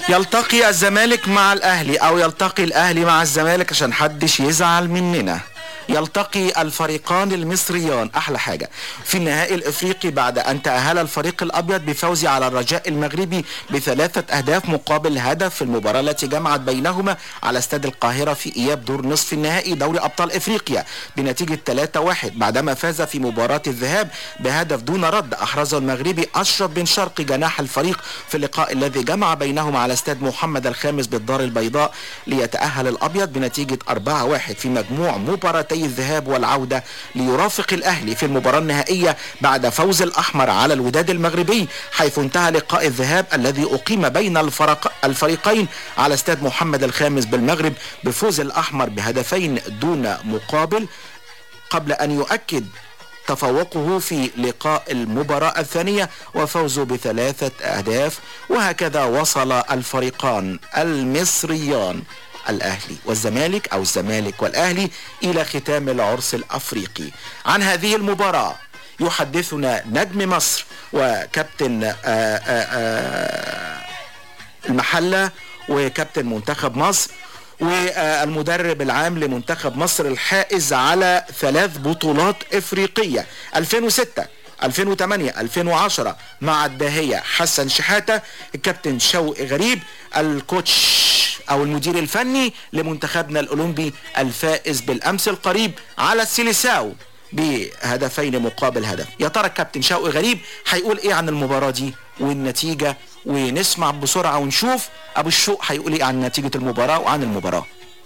يلتقي الزمالك مع الاهلي او يلتقي الاهلي مع الزمالك عشان حدش يزعل مننا يلتقي الفريقان المصريان احلى حاجه في النهائي الافريقي بعد ان تاهل الفريق الابيض بفوزه على الرجاء المغربي بثلاثه اهداف مقابل هدف في المباراه التي جمعت بينهما على استاد القاهره في اياب دور نصف النهائي دوري ابطال افريقيا بنتيجه 3-1 بعدما فاز في مباراه الذهاب بهدف دون رد احرزه المغربي اشرف بن شرقي جناح الفريق في اللقاء الذي جمع بينهما على استاد محمد الخامس بالدار البيضاء ليتاهل الابيض بنتيجه 4-1 في مجموع مباراتي الذهاب والعوده ليرافق الاهلي في المباراه النهائيه بعد فوز الاحمر على الوداد المغربي حيث انتهى لقاء الذهاب الذي اقيم بين الفرق الفريقين على استاد محمد الخامس بالمغرب بفوز الاحمر بهدفين دون مقابل قبل ان يؤكد تفوقه في لقاء المباراة الثانية وفوزه بثلاثة أهداف وهكذا وصل الفريقان المصريان الأهلي والزمالك أو الزمالك والأهلي إلى ختام العرس الأفريقي عن هذه المباراة يحدثنا نجم مصر وكابتن آآ آآ المحلة وكابتن منتخب مصر والمدرب العام لمنتخب مصر الحائز على ثلاث بطولات افريقيه 2006 2008 2010 مع الداهيه حسن شحاته الكابتن شوقي غريب الكوتش او المدير الفني لمنتخبنا الاولمبي الفائز بالامس القريب على السيليساو بهدفين مقابل هدف يا ترى الكابتن شوقي غريب هيقول ايه عن المباراه دي والنتيجه ونسمع بسرعه ونشوف ابو الشوق هيقول ايه عن نتيجه المباراه وعن المباراه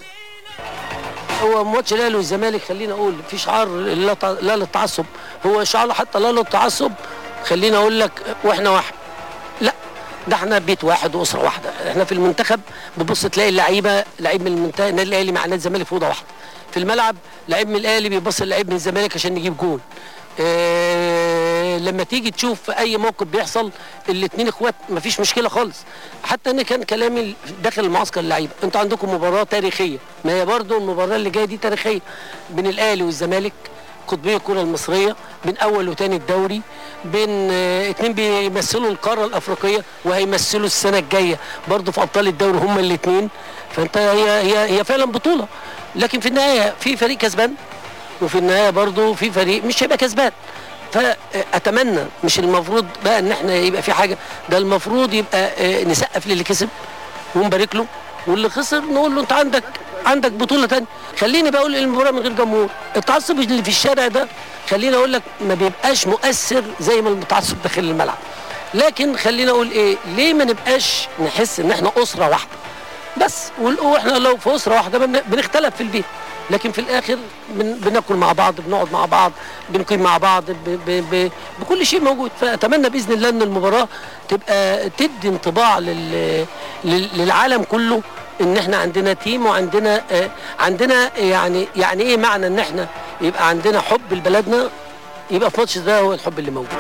هو ماتش الاهلي والزمالك خلينا اقول في شعار لا ت- لا للتعصب هو شعار حتى لا للتعصب خلينا اقول لك واحنا واحد لا ده احنا بيت واحد واسره واحده احنا في المنتخب بتبص تلاقي اللعيبه لعيب من المنتخب النادي الاهلي مع نادي الزمالك في اوضه واحده في الملعب لعيب من الاهلي بيبص لعيب من الزمالك عشان نجيب جول آه لما تيجي تشوف في اي موقف بيحصل الاثنين اخوات مفيش مشكله خالص حتى ان كان كلامي داخل المعسكر اللعيبه انتوا عندكم مباراه تاريخيه ما هي برضو المباراه اللي جايه دي تاريخيه بين الاهلي والزمالك قطبي الكره المصريه بين اول وتاني الدوري بين آه، اتنين بيمثلوا القاره الافريقيه وهيمثلوا السنه الجايه برضو في ابطال الدوري هما الاثنين فانت هي هي هي فعلا بطوله لكن في النهايه في فريق كسبان وفي النهايه برضو في فريق مش هيبقى كسبان فاتمنى مش المفروض بقى ان احنا يبقى في حاجه ده المفروض يبقى آه، نسقف للي كسب ونبارك له واللي خسر نقول له انت عندك عندك بطوله تانية خليني بقول المباراه من غير جمهور التعصب اللي في الشارع ده خليني اقول لك ما بيبقاش مؤثر زي ما المتعصب داخل الملعب لكن خلينا اقول ايه ليه ما نبقاش نحس ان احنا اسره واحده بس وال- واحنا لو في اسره واحده بن- بنختلف في البيت لكن في الاخر بن بناكل مع بعض بنقعد مع بعض بنقيم مع بعض ب ب ب بكل شيء موجود فاتمنى باذن الله ان المباراه تبقى تدي انطباع لل لل- للعالم كله ان احنا عندنا تيم وعندنا آه عندنا يعني يعني ايه معنى ان احنا يبقى عندنا حب لبلدنا يبقى في ماتش ده هو الحب اللي موجود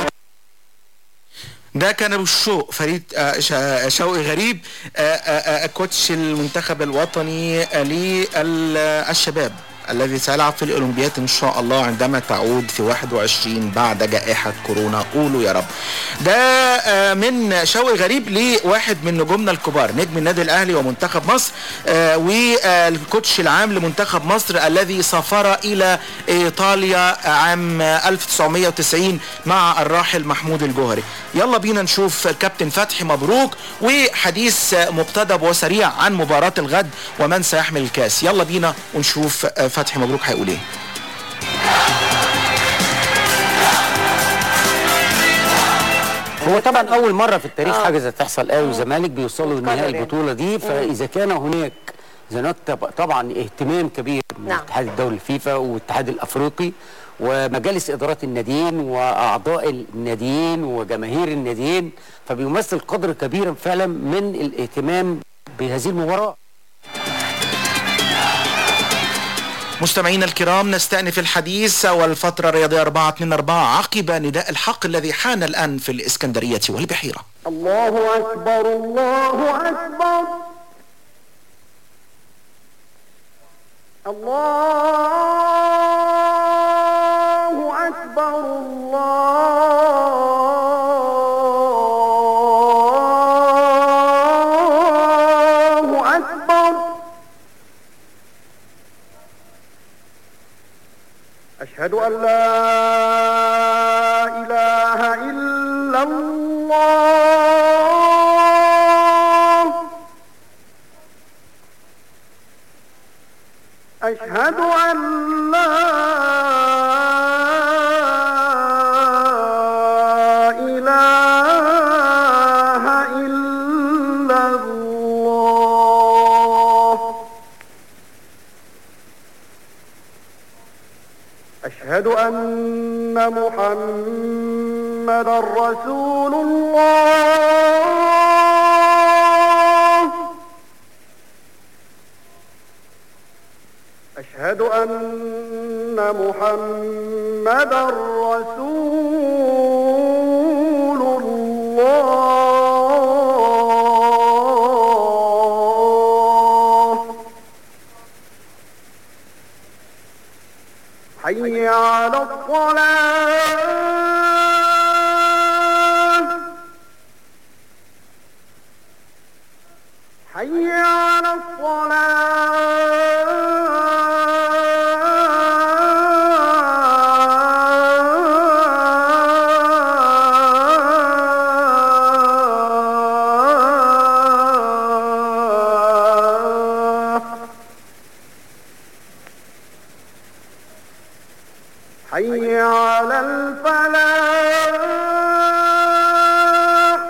ده كان ابو الشوق فريد آه، شا- شوقي غريب آه، آه، آه، كوتش المنتخب الوطني آه، للشباب الذي سيلعب في الاولمبياد ان شاء الله عندما تعود في 21 بعد جائحه كورونا قولوا يا رب. ده آه، من شوقي غريب لواحد من نجومنا الكبار نجم النادي الاهلي ومنتخب مصر آه، والكوتش العام لمنتخب مصر الذي سافر الى ايطاليا عام 1990 مع الراحل محمود الجوهري. يلا بينا نشوف كابتن فتحي مبروك وحديث مقتضب وسريع عن مباراة الغد ومن سيحمل الكاس يلا بينا ونشوف فتحي مبروك هيقول ايه هو طبعا اول مره في التاريخ حاجه زي تحصل اهلي وزمالك بيوصلوا لنهائي البطوله دي فاذا كان هناك إذا هناك طب- طبعا اهتمام كبير من نعم. الاتحاد الدولي الفيفا والاتحاد الافريقي ومجالس ادارات الناديين واعضاء الناديين وجماهير الناديين فبيمثل قدر كبير فعلا من الاهتمام بهذه المباراه مستمعينا الكرام نستأنف الحديث والفترة الرياضية 424 عقب نداء الحق الذي حان الآن في الإسكندرية والبحيرة الله أكبر الله أكبر الله أكبر أشهد أن لا إله إلا الله أشهد أن لا إله إلا الله أشهد أن محمد رسول الله أشهد أن محمد رسول الله حي على الصلاة حي على الصلاة حي على الفلاح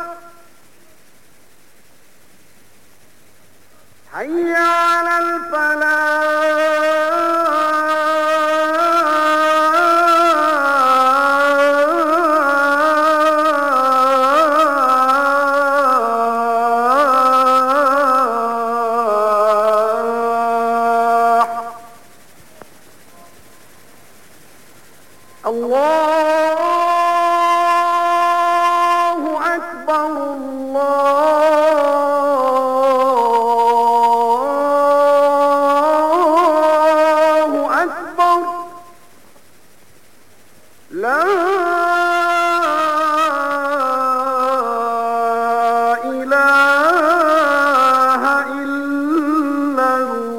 حي على الفلاح الله أكبر الله أكبر لا إله إلا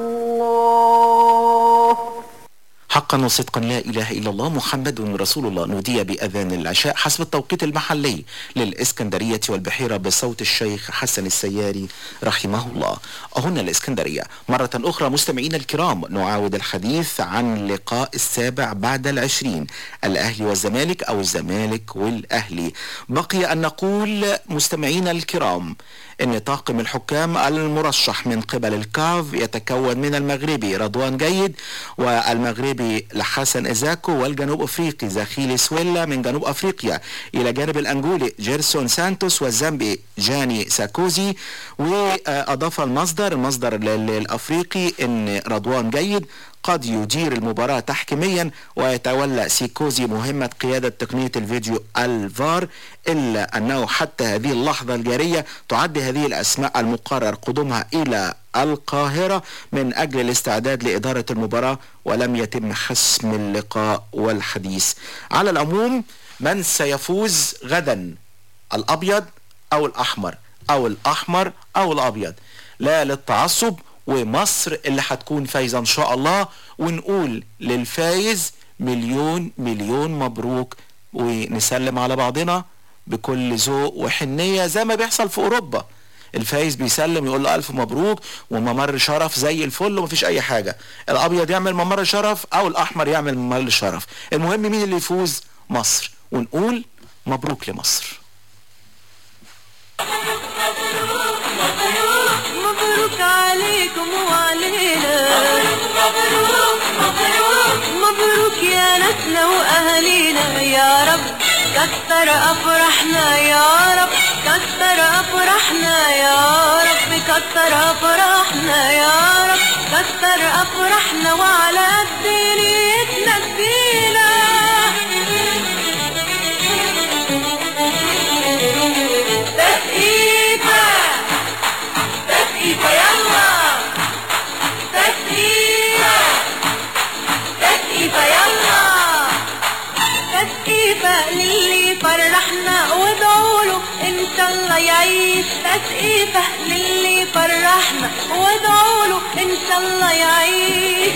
الله حقا وصدقا لا إله إلا الله محمد رسول الله نودي بأذان العشاء حسب التوقيت المحلي للإسكندرية والبحيرة بصوت الشيخ حسن السياري رحمه الله هنا الإسكندرية مرة أخرى مستمعينا الكرام نعاود الحديث عن لقاء السابع بعد العشرين الأهلي والزمالك أو الزمالك والأهلي بقي أن نقول مستمعينا الكرام ان طاقم الحكام المرشح من قبل الكاف يتكون من المغربي رضوان جيد والمغربي لحسن ازاكو والجنوب افريقي زخيلي سويلا من جنوب افريقيا الى جانب الانجولي جيرسون سانتوس والزامبي جاني ساكوزي واضاف المصدر المصدر لل- الافريقي ان رضوان جيد قد يدير المباراة تحكيميا ويتولى سيكوزي مهمة قيادة تقنية الفيديو الفار إلا أنه حتى هذه اللحظة الجارية تعد هذه الأسماء المقرر قدومها إلى القاهرة من أجل الاستعداد لإدارة المباراة ولم يتم حسم اللقاء والحديث على العموم من سيفوز غدا الأبيض أو الأحمر أو الأحمر أو الأبيض لا للتعصب ومصر اللي هتكون فايزة إن شاء الله ونقول للفايز مليون مليون مبروك ونسلم على بعضنا بكل ذوق وحنية زي ما بيحصل في أوروبا الفايز بيسلم يقول له ألف مبروك وممر شرف زي الفل ومفيش أي حاجة الأبيض يعمل ممر شرف أو الأحمر يعمل ممر شرف المهم مين اللي يفوز مصر ونقول مبروك لمصر مبروك عليكم وعلينا مبروك مبروك مبروك يا ناسنا واهالينا يا رب كتر افراحنا يا رب كتر افراحنا يا رب كتر افراحنا يا رب كتر افراحنا وعلى قد نيتنا تدينا تسقيفة تسقيفة يلا تسقيفة تسقيفة يلا تسقيفة للي فرحنا وادعوا له ان شاء الله يعيش تسقيفة للي فرحنا وادعوا له ان شاء الله يعيش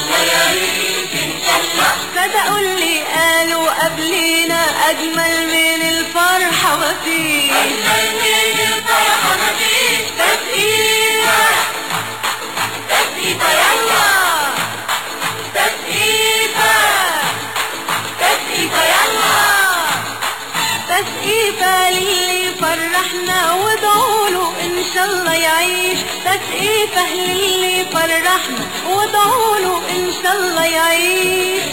صدقوا اللي قالوا قبلينا اجمل من الفرحة مفيش اجمل من الفرحة مفيش تسقيفة تسقيفة يلا تسقيفة تسقيفة يلا تسقيفة للي فرحنا وادعوا له ان شاء الله يعيش تسقيفة للي فرحنا وادعوا له ان شاء الله يعيش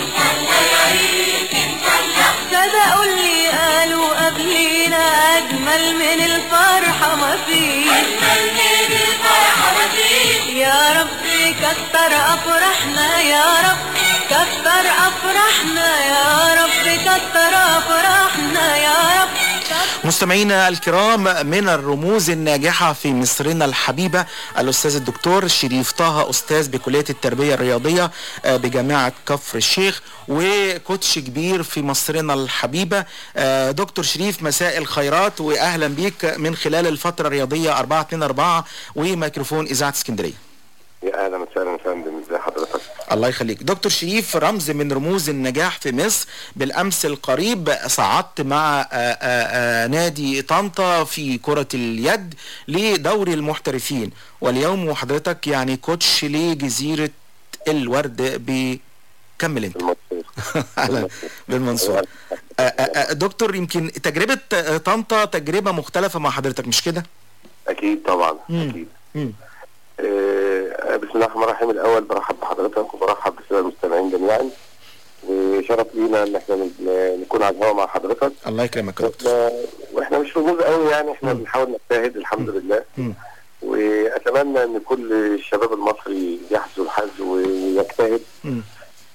صدقوا اللي قالوا قبلينا اجمل من الفرحة مفيش اجمل من الفرحة مفيش يا رب كتر افراحنا يا رب كتر افراحنا يا رب كتر افراحنا يا رب مستمعينا الكرام من الرموز الناجحة في مصرنا الحبيبة الأستاذ الدكتور شريف طه أستاذ بكلية التربية الرياضية آه، بجامعة كفر الشيخ وكوتش كبير في مصرنا الحبيبة آه، دكتور شريف مساء الخيرات وأهلا بيك من خلال الفترة الرياضية 424 وميكروفون إذاعة اسكندرية يا اهلا وسهلا يا فندم ازي حضرتك الله يخليك دكتور شريف رمز من رموز النجاح في مصر بالامس القريب صعدت مع آآ آآ نادي طنطا في كرة اليد لدوري المحترفين واليوم وحضرتك يعني كوتش لجزيرة الورد بكمل انت أهلا بالمنصور آآ آآ دكتور يمكن تجربة آه، طنطا تجربة مختلفة مع حضرتك مش كده؟ اكيد طبعا اكيد آه، بسم الله الرحمن الرحيم الاول برحب بحضرتك وبرحب بالساده المستمعين جميعا وشرف لينا ان احنا ن- نكون على الهواء مع حضرتك الله يكرمك يا دكتور واحنا واحنا مش رموز قوي يعني احنا بنحاول نجتهد الحمد لله مم. واتمنى ان كل الشباب المصري يحذو الحظ ويجتهد مم.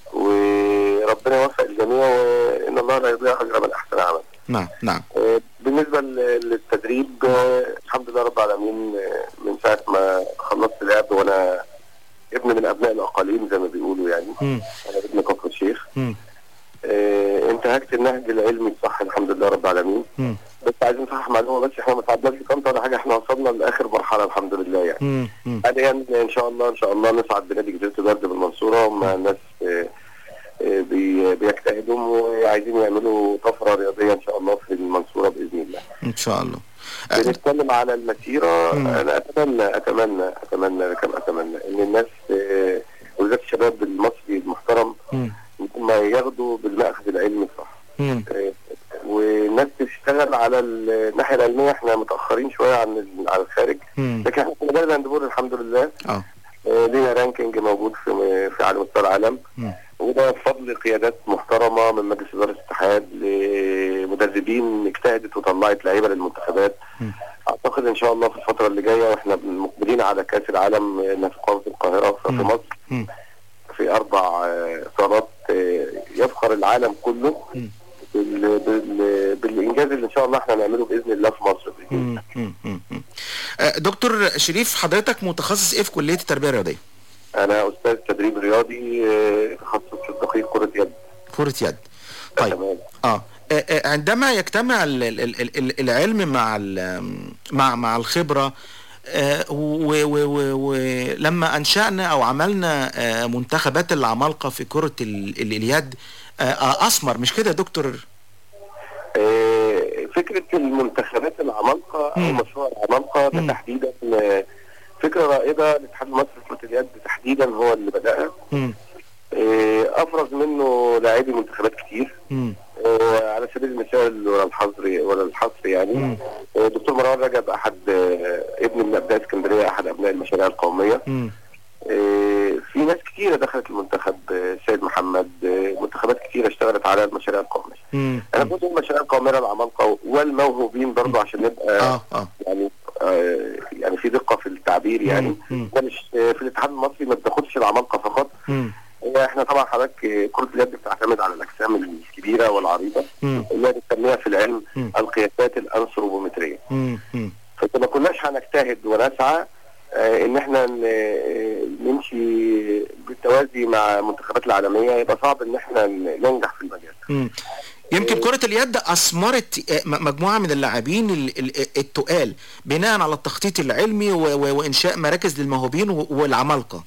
وربنا يوفق الجميع وان الله لا يضيع اجر من احسن عمل نعم نعم آه، بالنسبه ل- للتدريب آه، الحمد لله رب العالمين آه، من ساعه ما خلصت لعب وانا ابن من ابناء الاقاليم زي ما بيقولوا يعني مم. انا ابن كفر الشيخ مم. آه، انتهكت النهج العلمي الصح الحمد لله رب العالمين مم. بس عايزين نصحح معلومه بس احنا ما تعدناش في طنطا ولا حاجه احنا وصلنا لاخر مرحله الحمد لله يعني مم. مم. حاليا ان شاء الله ان شاء الله نصعد بنادي جزيره الورد بالمنصوره مع ناس آه، آه، بي- بيجتهدوا وعايزين يعملوا طفره رياضيه ان شاء الله في المنصوره باذن الله. ان شاء الله بنتكلم على المسيره مم. انا اتمنى اتمنى اتمنى كما اتمنى ان الناس آه، وزاره الشباب المصري المحترم مم. هم ياخدوا بالمأخذ العلمي الصح. مم. آه، والناس تشتغل على الناحيه العلميه احنا متاخرين شويه عن ال- عن الخارج مم. لكن احنا في مجال الهاندبول الحمد لله اه آه، لينا رانكينج موجود في في على مستوى العالم مم. وده بفضل قيادات محترمه من مجلس اداره الاتحاد لمدربين اجتهدت وطلعت لعيبه للمنتخبات اعتقد ان شاء الله في الفتره اللي جايه واحنا مقبلين على كاس العالم اللي هتقام في القاهره في مصر مم. في اربع آه، صالات آه، يفخر العالم كله بال... بال... بالانجاز اللي ان شاء الله احنا نعمله باذن الله في مصر مم. مم. مم. مم. آه، دكتور شريف حضرتك متخصص ايه في كلية التربية الرياضية؟ انا استاذ تدريب رياضي آه، تخصص في الدقيق كره يد كرة يد طيب اه آه، آه، عندما يجتمع ال- ال- ال- ال- العلم مع ال- مع مع الخبرة آه، و- و- و- ولما انشأنا او عملنا آه، منتخبات العمالقة في كرة ال- ال- اليد آه، آه، اسمر مش كده يا دكتور؟ آه، فكره المنتخبات العمالقه او مشروع العمالقه ده تحديدا آه، فكره رائده الاتحاد المصري لكره اليد تحديدا هو اللي بداها مم. آه، افرز منه لاعبي منتخبات كتير مم. آه، على سبيل المثال ولا الحصر ولا الحصر يعني آه، دكتور مروان رجب احد آه، ابن من ابناء اسكندريه احد ابناء المشاريع القوميه مم. آه، في ناس كتيرة دخلت المنتخب آه، سيد محمد آه، منتخبات كتيرة اشتغلت على المشاريع القومية مم. انا كنت من المشاريع القومية العمالقة والموهوبين برضه عشان نبقى اه اه يعني آه، يعني في دقة في التعبير يعني مم. ده مش آه، في الاتحاد المصري ما بتاخدش العمالقة فقط مم. هي احنا طبعا حضرتك آه، كرة اليد بتعتمد على الاجسام الكبيرة والعريضة مم. اللي هي بنسميها في العلم مم. القياسات الانثروبومترية مم. مم. فإذا ما كناش هنجتهد ونسعى آه، ان احنا ن- آه، نمشي بالتوازي مع المنتخبات العالميه يبقى صعب ان احنا ن- ننجح في المجال. مم. يمكن كرة اليد أثمرت آه، م- مجموعة من اللاعبين ال- ال- التقال بناء على التخطيط العلمي و- و- وإنشاء مراكز للموهوبين و- والعمالقة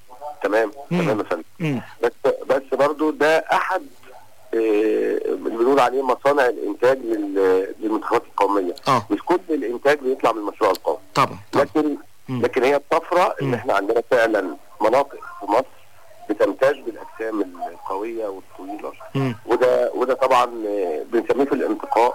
تمام تمام يا فندم بس بس برضو ده احد آه، اللي بنقول عليه مصانع الانتاج لل- للمنتخبات القوميه اه مش كل الانتاج بيطلع من المشروع القومي طبعا لكن لكن هي الطفره ان احنا عندنا فعلا مناطق في مصر بتمتاز بالاجسام القويه والطويله وده وده طبعا آه، بنسميه في الانتقاء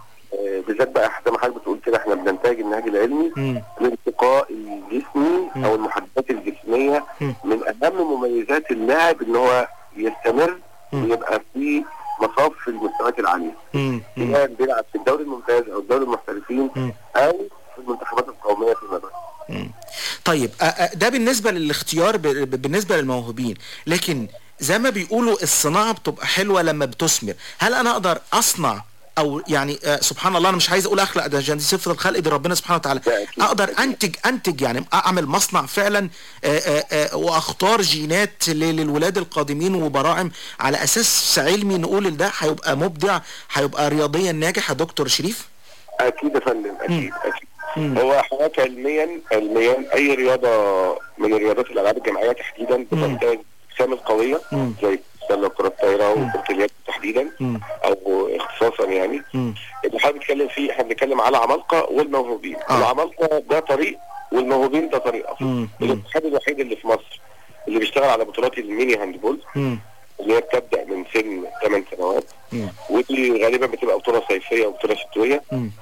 آه، بالذات بقى زي ما حضرتك بتقول كده احنا بننتج النهج العلمي الانتقاء الجسمي او المحددات الجسميه من اهم مميزات اللاعب ان هو يستمر ويبقى في مصاف في المستويات العاليه سواء بيلعب في الدوري الممتاز او الدوري المحترفين او في المنتخبات القوميه فيما بعد طيب آه، آه، ده بالنسبة للاختيار ب- ب- بالنسبة للموهوبين لكن زي ما بيقولوا الصناعة بتبقى حلوة لما بتثمر هل أنا أقدر أصنع أو يعني آه سبحان الله أنا مش عايز أقول أخلق ده عشان دي صفة الخلق دي ربنا سبحانه وتعالى أقدر أنتج أنتج يعني أعمل مصنع فعلا آه آه آه وأختار جينات ل- للولاد القادمين وبراعم على أساس علمي نقول ده هيبقى مبدع هيبقى رياضيا ناجح يا دكتور شريف اكيد يا فندم اكيد اكيد هو حضرتك علميا علميا اي رياضه من الرياضات الالعاب الجماعيه تحديدا بتحتاج اجسام القويه زي السله وكره الطايره وكره اليد تحديدا او اختصاصا يعني اللي حضرتك بتتكلم فيه احنا بنتكلم على عمالقه والموهوبين العمالقه ده طريق والموهوبين ده طريق اخر الاتحاد الوحيد اللي في مصر اللي بيشتغل على بطولات الميني هاندبول اللي هي بتبدا من سن 8 سنوات ودي غالبا بتبقى بطوله صيفيه وبطوله شتويه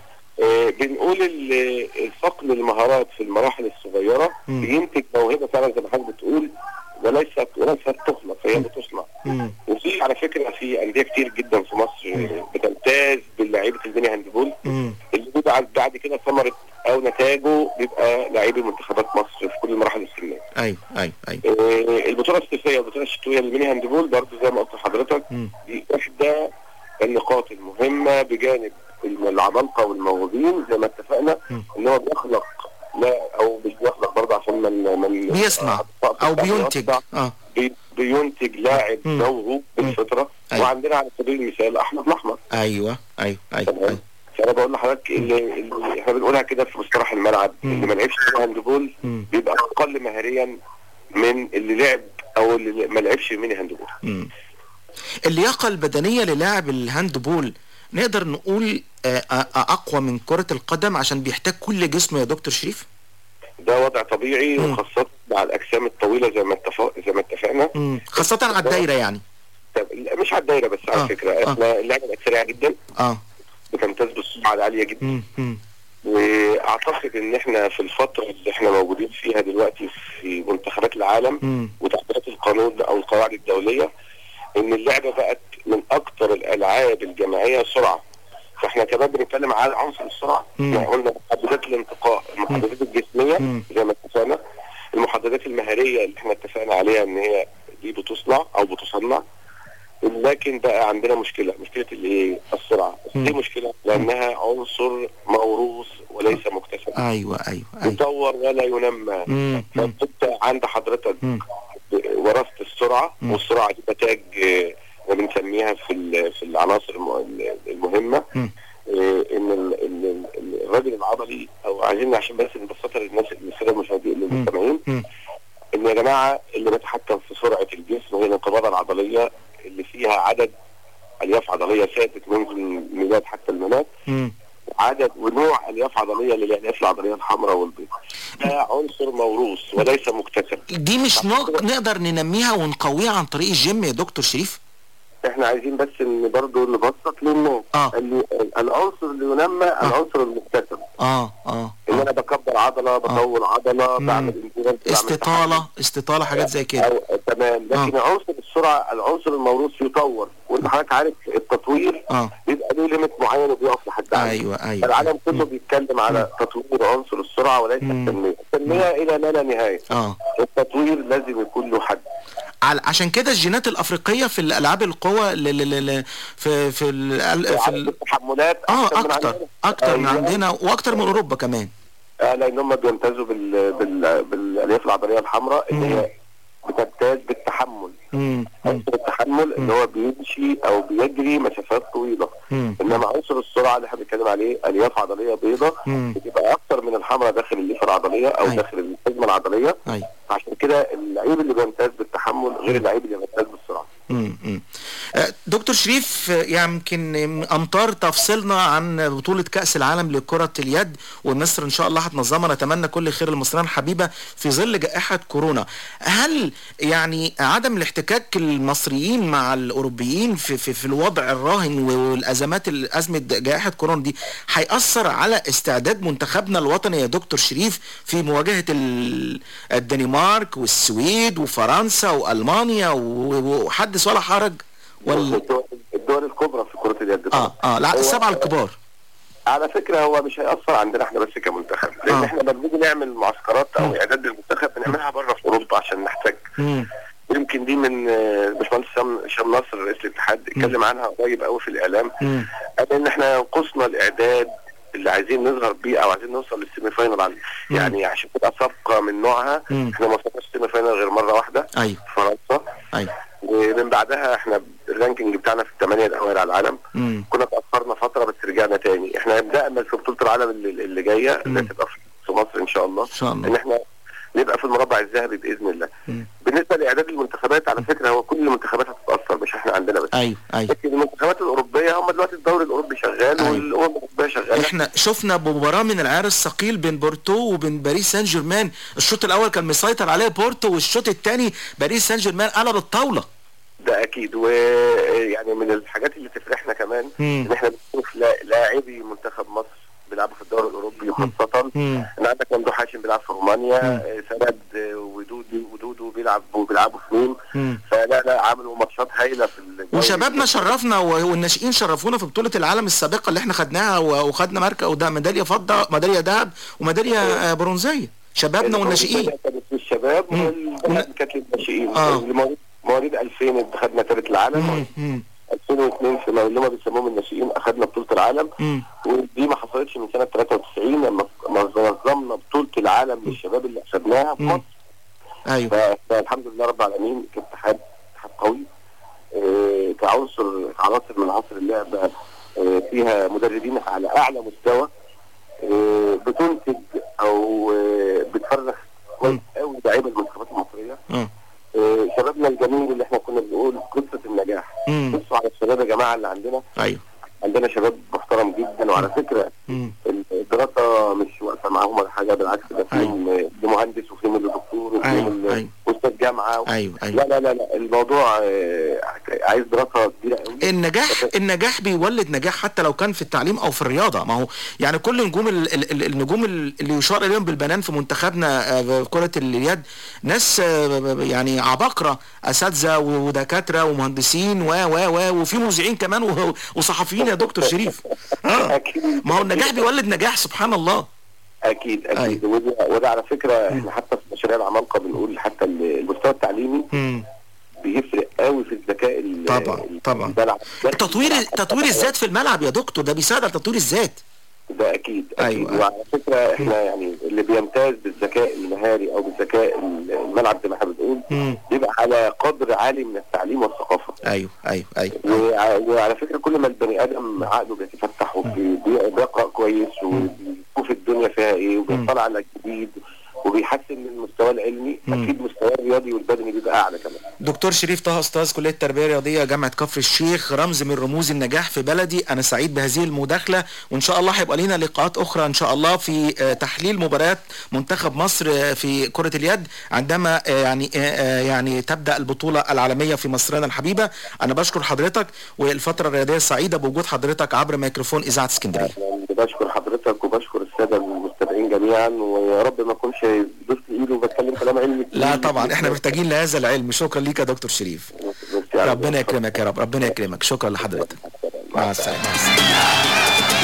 آه، بنقول ال- الصقل المهارات في المراحل الصغيره بينتج موهبه فعلا زي ما حضرتك بتقول وليست وليست تخلق هي بتصنع وفي على فكره في انديه كتير جدا في مصر آه، بتمتاز باللعيبه الميني هاندبول اللي بيبقى بعد كده ثمره او نتاجه بيبقى لعيبه منتخبات مصر في كل المراحل السنيه أيوه أيوه أيوه آه، البطوله الصيفيه والبطوله الشتويه للميني هاندبول برضه زي ما قلت لحضرتك دي احدى النقاط المهمه بجانب العمالقه والموهوبين زي ما اتفقنا ان هو بيخلق لا او مش بيخلق برضه عشان من من بيصنع أو بينتج آه بي- بينتج لاعب مم. موهوب بالفطره أيوة. وعندنا على سبيل المثال احمد الاحمر أيوه أيوه أيوه, أيوه. فانا بقول لحضرتك اللي, اللي احنا بنقولها كده في مصطلح الملعب اللي ما لعبش هاندبول بيبقى اقل مهاريا من اللي لعب او اللي ما لعبش ميني هاندبول مم. اللياقة البدنية للاعب الهاند بول نقدر نقول آه، آه، آه، أقوى من كرة القدم عشان بيحتاج كل جسمه يا دكتور شريف ده وضع طبيعي وخاصة مع الأجسام الطويلة زي ما اتفق زي ما اتفقنا مم. خاصة على الدايرة يعني طب لا، مش على الدايرة بس على فكرة احنا اللعبة بقت سريعة جدا اه بتمتاز بالسرعة العالية جدا مم. مم. واعتقد ان احنا في الفترة اللي احنا موجودين فيها دلوقتي في منتخبات العالم مم. وتعديلات القانون او القواعد الدولية ان اللعبة بقت من اكتر الالعاب الجماعية سرعة فاحنا كمان بنتكلم على عنصر السرعة مم. يعني قلنا محددات الانتقاء المحددات الجسمية زي ما اتفقنا المحددات المهارية اللي احنا اتفقنا عليها ان هي دي بتصنع او بتصنع لكن بقى عندنا مشكلة مشكلة الايه السرعة بس دي مشكلة لانها عنصر موروث وليس مكتسب أيوه أيوه أيوه يطور ولا ينمى مم. مم. فانت عند حضرتك ورثت السرعة والسرعة دي نتاج آه، وبنسميها في ال- في العناصر الم- المهمة مم. آه، ان ال- ال- ال- الراجل العضلي او عايزين عشان بس نبسطها للناس الساده المشاهدين المستمعين ان يا جماعه اللي بيتحكم في سرعه الجسم هي الانقباضه العضليه اللي فيها عدد الياف عضليه ثابت منذ الميلاد حتى الممات مم. عدد ونوع الياف عضليه للالياف العضليه الحمراء والبيضاء ده عنصر موروث وليس مكتسب دي مش نق... نقدر ننميها ونقويها عن طريق الجيم يا دكتور شريف احنا عايزين بس ان برضه نبسط للناس آه. اللي العنصر اللي ينمى العنصر المكتسب اه اه ان انا بكبر عضله بطول عضله بعمل انترنت استطالة استطالة حاجات زي كده أو تمام لكن عنصر السرعه العنصر الموروث يطور وانت حضرتك عارف التطوير اه بيبقى له ليميت معين وبيقف لحد عنده ايوه ايوه العالم كله بيتكلم على تطوير عنصر السرعه وليس التنميه التنميه الى ما لا نهايه اه التطوير لازم يكون له حد على عشان كده الجينات الافريقيه في الالعاب القوى ل... ل... ل... ل... في في ال... في ال... التحملات اه أحسن من اكتر عندنا. اكتر من أيوة. عندنا واكتر من اوروبا كمان آه لان هم بيمتازوا بال... بال... بالالياف العضليه الحمراء اللي هي بتمتاز بالتحمل مم. عنصر التحمل اللي هو بيمشي او بيجري مسافات طويله مم. انما عنصر السرعه اللي احنا بنتكلم عليه الياف عضليه بيضاء مم. بتبقى اكتر من الحمراء داخل الليفه العضليه او داخل الحزمه العضليه أيوة. عشان كده اللعيب اللي بيمتاز بالتحمل غير اللعيب اللي بيمتاز بالسرعه مم. مم. آه، دكتور شريف آه، يمكن امطار تفصلنا عن بطولة كأس العالم لكرة اليد ومصر ان شاء الله هتنظمها نتمنى كل خير للمصريين الحبيبة في ظل جائحة كورونا هل يعني عدم الاحتكاك المصريين مع الاوروبيين في, في, في الوضع الراهن والازمات ازمة جائحة كورونا دي هيأثر على استعداد منتخبنا الوطني يا دكتور شريف في مواجهة ال- الدنمارك والسويد وفرنسا والمانيا و- وحدث ولا حرج ولا الدول, الدول الكبرى في كره اليد اه اه لا هو- السبعه الكبار على فكره هو مش هيأثر عندنا احنا بس كمنتخب لان آه. احنا لما بنيجي نعمل معسكرات او اعداد للمنتخب بنعملها بره في اوروبا عشان نحتك مم. يمكن دي من آه، باشمهندس هشام هشام نصر رئيس الاتحاد اتكلم عنها قريب قوي في الاعلام مم. قال ان احنا ينقصنا الاعداد اللي عايزين نظهر بيه او عايزين نوصل للسيمي فاينل عن- مم. يعني عشان تبقى سابقه من نوعها مم. احنا ما وصلناش السيمي فاينل غير مره واحده ايوه في فرنسا ايوه ومن بعدها احنا الرانكينج بتاعنا في الثمانيه الاوائل على العالم مم. كنا اتاخرنا فتره بس رجعنا تاني احنا بنامل في بطوله العالم اللي, اللي جايه اللي هتبقى في- في مصر ان شاء الله ان شاء الله ان احنا نبقى في المربع الذهبي باذن الله مم. بالنسبه لاعداد المنتخبات على فكره هو كل المنتخبات هتتاثر مش احنا عندنا بس ايوه ايوه لكن المنتخبات الاوروبيه هم دلوقتي الدوري الاوروبي شغال أيوة. والامم الاوروبيه شغاله احنا شفنا مباراه من العيار الثقيل بين بورتو وبين باريس سان جيرمان الشوط الاول كان مسيطر عليه بورتو والشوط الثاني باريس سان جيرمان قلب الطاوله ده اكيد ويعني من الحاجات اللي تفرحنا كمان مم. ان احنا بنشوف لا- لاعبي منتخب مصر بيلعبوا في الدوري الاوروبي خاصه مم. ان عندك ممدوح هاشم بيلعب في رومانيا آه، سند آه، ودودي ودودو بيلعب وبيلعبوا في ميم مم. فلا لا عملوا ماتشات هايله في الدوري. وشبابنا شرفنا و- والناشئين شرفونا في بطوله العالم السابقه اللي احنا خدناها و- وخدنا ماركه وده ميداليه فضه ميداليه ذهب وميداليه آه، برونزيه شبابنا والناشئين كانت للشباب مم. والبنات كانت للناشئين آه. المواليد- مواليد 2000 خدنا ثالث العالم مم. 2002 في اللي هم بيسموهم الناشئين اخذنا بطوله العالم مم. ودي ما حصلتش من سنه 93 لما لما نظمنا بطوله العالم للشباب اللي اخذناها في مصر ايوه فالحمد لله رب العالمين كاتحاد اتحاد قوي آه، كعنصر عناصر من عناصر اللعبه آه، فيها مدربين على اعلى مستوى آه، بتنتج او آه، بتفرخ كويس قوي لعيبه المنتخبات المصريه مم. آه، شبابنا الجميل اللي احنا كنا بنقول قصه النجاح مم. بصوا على الشباب يا جماعه اللي عندنا ايوه عندنا شباب محترم جدا وعلى فكره مم. الدراسه مش واقفه معاهم ولا حاجه بالعكس ده فيهم اللي مهندس وفيهم اللي دكتور وفيهم أيوة، اللي أيوة. استاذ جامعه ايوه ايوه لا لا لا لا الموضوع آه، عايز دراسه كبيره قوي النجاح النجاح بيولد نجاح حتى لو كان في التعليم او في الرياضه ما هو يعني كل نجوم ال- ال- ال- النجوم ال- اللي يشار اليهم بالبنان في منتخبنا آه، في كره اليد ناس آه، ب- ب- يعني عباقره اساتذه ودكاتره ومهندسين و و و وفي مذيعين كمان و- وصحفيين يا دكتور شريف اه ما هو النجاح بيولد نجاح سبحان الله اكيد اكيد وده, وده على فكره احنا حتى في مشاريع العمالقه بنقول حتى ال- المستوى التعليمي مم. بيفرق قوي في الذكاء ال- طبعا ال- طبعا الملعب. تطوير تطوير الذات في الملعب يا دكتور ده بيساعد على تطوير الذات ده اكيد اكيد أيوة. وعلى فكره احنا يعني اللي بيمتاز بالذكاء المهاري او بالذكاء الملعب زي ما احنا بنقول مم. بيبقى على قدر عالي من التعليم والثقافه ايوه ايوه ايوه وع- وعلى فكره كل ما البني ادم عقله بيتفتح وبيقرا كويس وبيشوف الدنيا فيها ايه وبيطلع على الجديد وبيحسن من المستوى العلمي مم. اكيد مستواه الرياضي والبدني بيبقى اعلى كمان دكتور شريف طه استاذ كليه التربيه الرياضيه جامعه كفر الشيخ رمز من رموز النجاح في بلدي انا سعيد بهذه المداخله وان شاء الله هيبقى لنا لقاءات اخرى ان شاء الله في آه، تحليل مباريات منتخب مصر آه، في كره اليد عندما آه، يعني آه، آه، يعني تبدا البطوله العالميه في مصرنا الحبيبه انا بشكر حضرتك والفتره الرياضيه السعيده بوجود حضرتك عبر ميكروفون اذاعه اسكندريه يعني بشكر حضرتك وبشكر الساده المستمعين جميعا ويا رب ما اكونش دوست ايدي وبتكلم كلام علمي كتير. لا طبعا احنا محتاجين لهذا العلم شكرا ليك يا دكتور شريف ربنا يكرمك يا رب ربنا يكرمك شكرا لحضرتك مع السلامه مع السلامه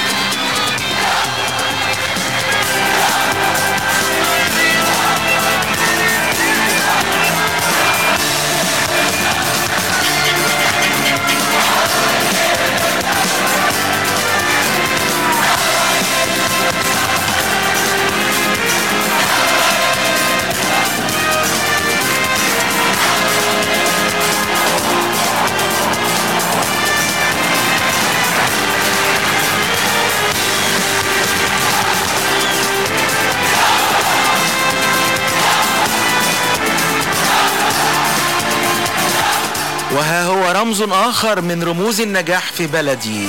رمز آخر من رموز النجاح في بلدي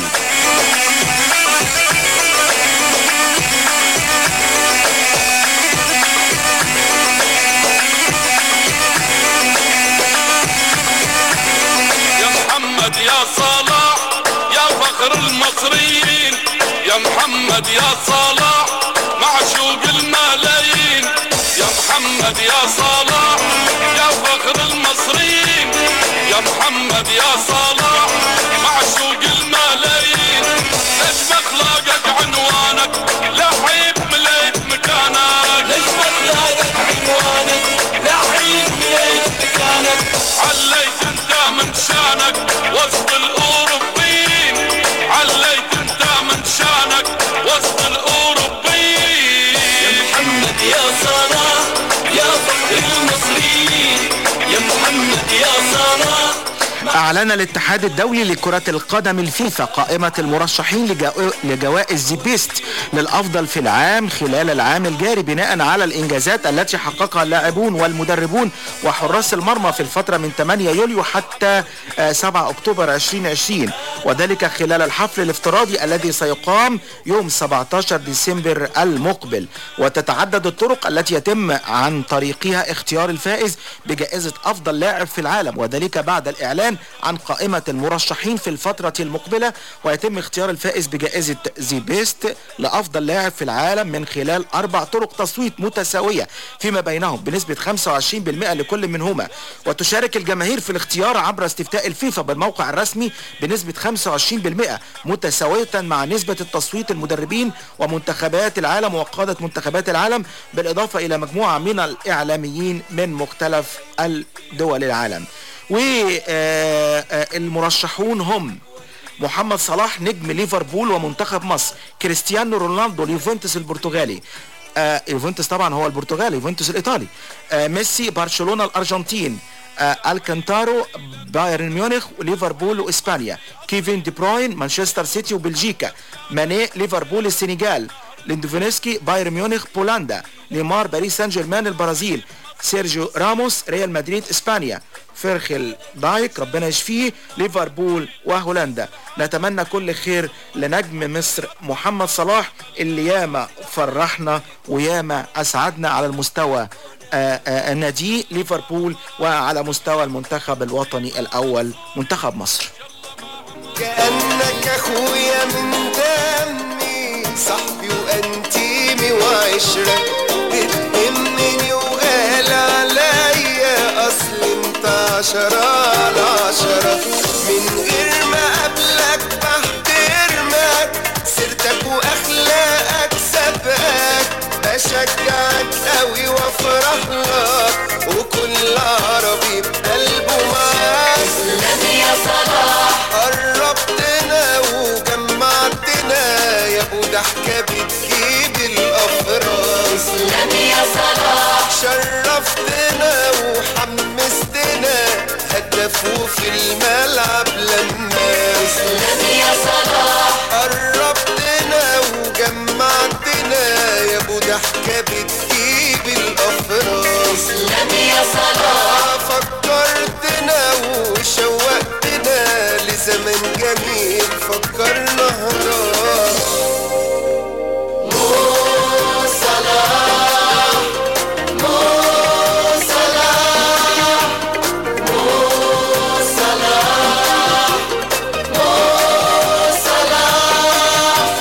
يا محمد يا صلاح يا فخر المصريين يا محمد يا صلاح معشوق الملايين يا محمد يا صلاح يا فخر المصريين يا محمد يا صلاح معشوق الملايين ليش بخلاقك عنوانك لحيب مليت مكانك ليش بخلاقك عنوانك لحيب مليت مكانك عليت انت من شانك وسط الاوروبيين عليت انت من شانك وسط الاوروبيين يا محمد يا صلاح يا فخر المصريين يا محمد يا صلاح أعلن الاتحاد الدولي لكرة القدم الفيفا قائمة المرشحين لجو- لجوائز زي بيست للأفضل في العام خلال العام الجاري بناء على الإنجازات التي حققها اللاعبون والمدربون وحراس المرمى في الفترة من 8 يوليو حتى آه، 7 أكتوبر 2020 وذلك خلال الحفل الافتراضي الذي سيقام يوم 17 ديسمبر المقبل وتتعدد الطرق التي يتم عن طريقها اختيار الفائز بجائزة أفضل لاعب في العالم وذلك بعد الإعلان عن قائمة المرشحين في الفترة المقبلة ويتم اختيار الفائز بجائزة زي بيست لأفضل لاعب في العالم من خلال أربع طرق تصويت متساوية فيما بينهم بنسبة 25% لكل منهما وتشارك الجماهير في الاختيار عبر استفتاء الفيفا بالموقع الرسمي بنسبة 25% متساوية مع نسبة التصويت المدربين ومنتخبات العالم وقادة منتخبات العالم بالإضافة إلى مجموعة من الإعلاميين من مختلف الدول العالم والمرشحون هم محمد صلاح نجم ليفربول ومنتخب مصر كريستيانو رونالدو اليوفنتوس البرتغالي آه يوفنتوس طبعا هو البرتغالي يوفنتوس الايطالي آه ميسي برشلونه الارجنتين آه الكانتارو بايرن ميونخ وليفربول واسبانيا كيفن دي بروين مانشستر سيتي وبلجيكا ماني ليفربول السنغال ليندوفينسكي بايرن ميونخ بولندا نيمار باريس سان جيرمان البرازيل سيرجيو راموس ريال مدريد اسبانيا فيرخل دايك ربنا يشفيه ليفربول وهولندا نتمنى كل خير لنجم مصر محمد صلاح اللي ياما فرحنا وياما اسعدنا على المستوى آه، آه، نادي ليفربول وعلى مستوى المنتخب الوطني الاول منتخب مصر كأنك أخويا من دمي صاحبي وأنتيمي وعشرة بتهمني وقال عليا أصل أنت عشرة على عشرة من غير ما قبلك بحترمك سيرتك وأخلاقك سابقك بشجعك قوي وافرح لك وكل عربي بقلبه معاك تسلم يا صلاح. قربتنا وجمعتنا يا ابو ضحكه بتجيب الافراح تسلم يا صلاح. شرفتنا وحمستنا هدف وفي الملعب لما تسلم يا صلاح. قربتنا وجمعتنا يا ابو ضحكه بتجيب الافراح تسلم يا صلاح. فكرتنا وشوقتنا لزمن جميل فكرنا هراء مو صلاح مو صلاح مو صلاح مو صلاح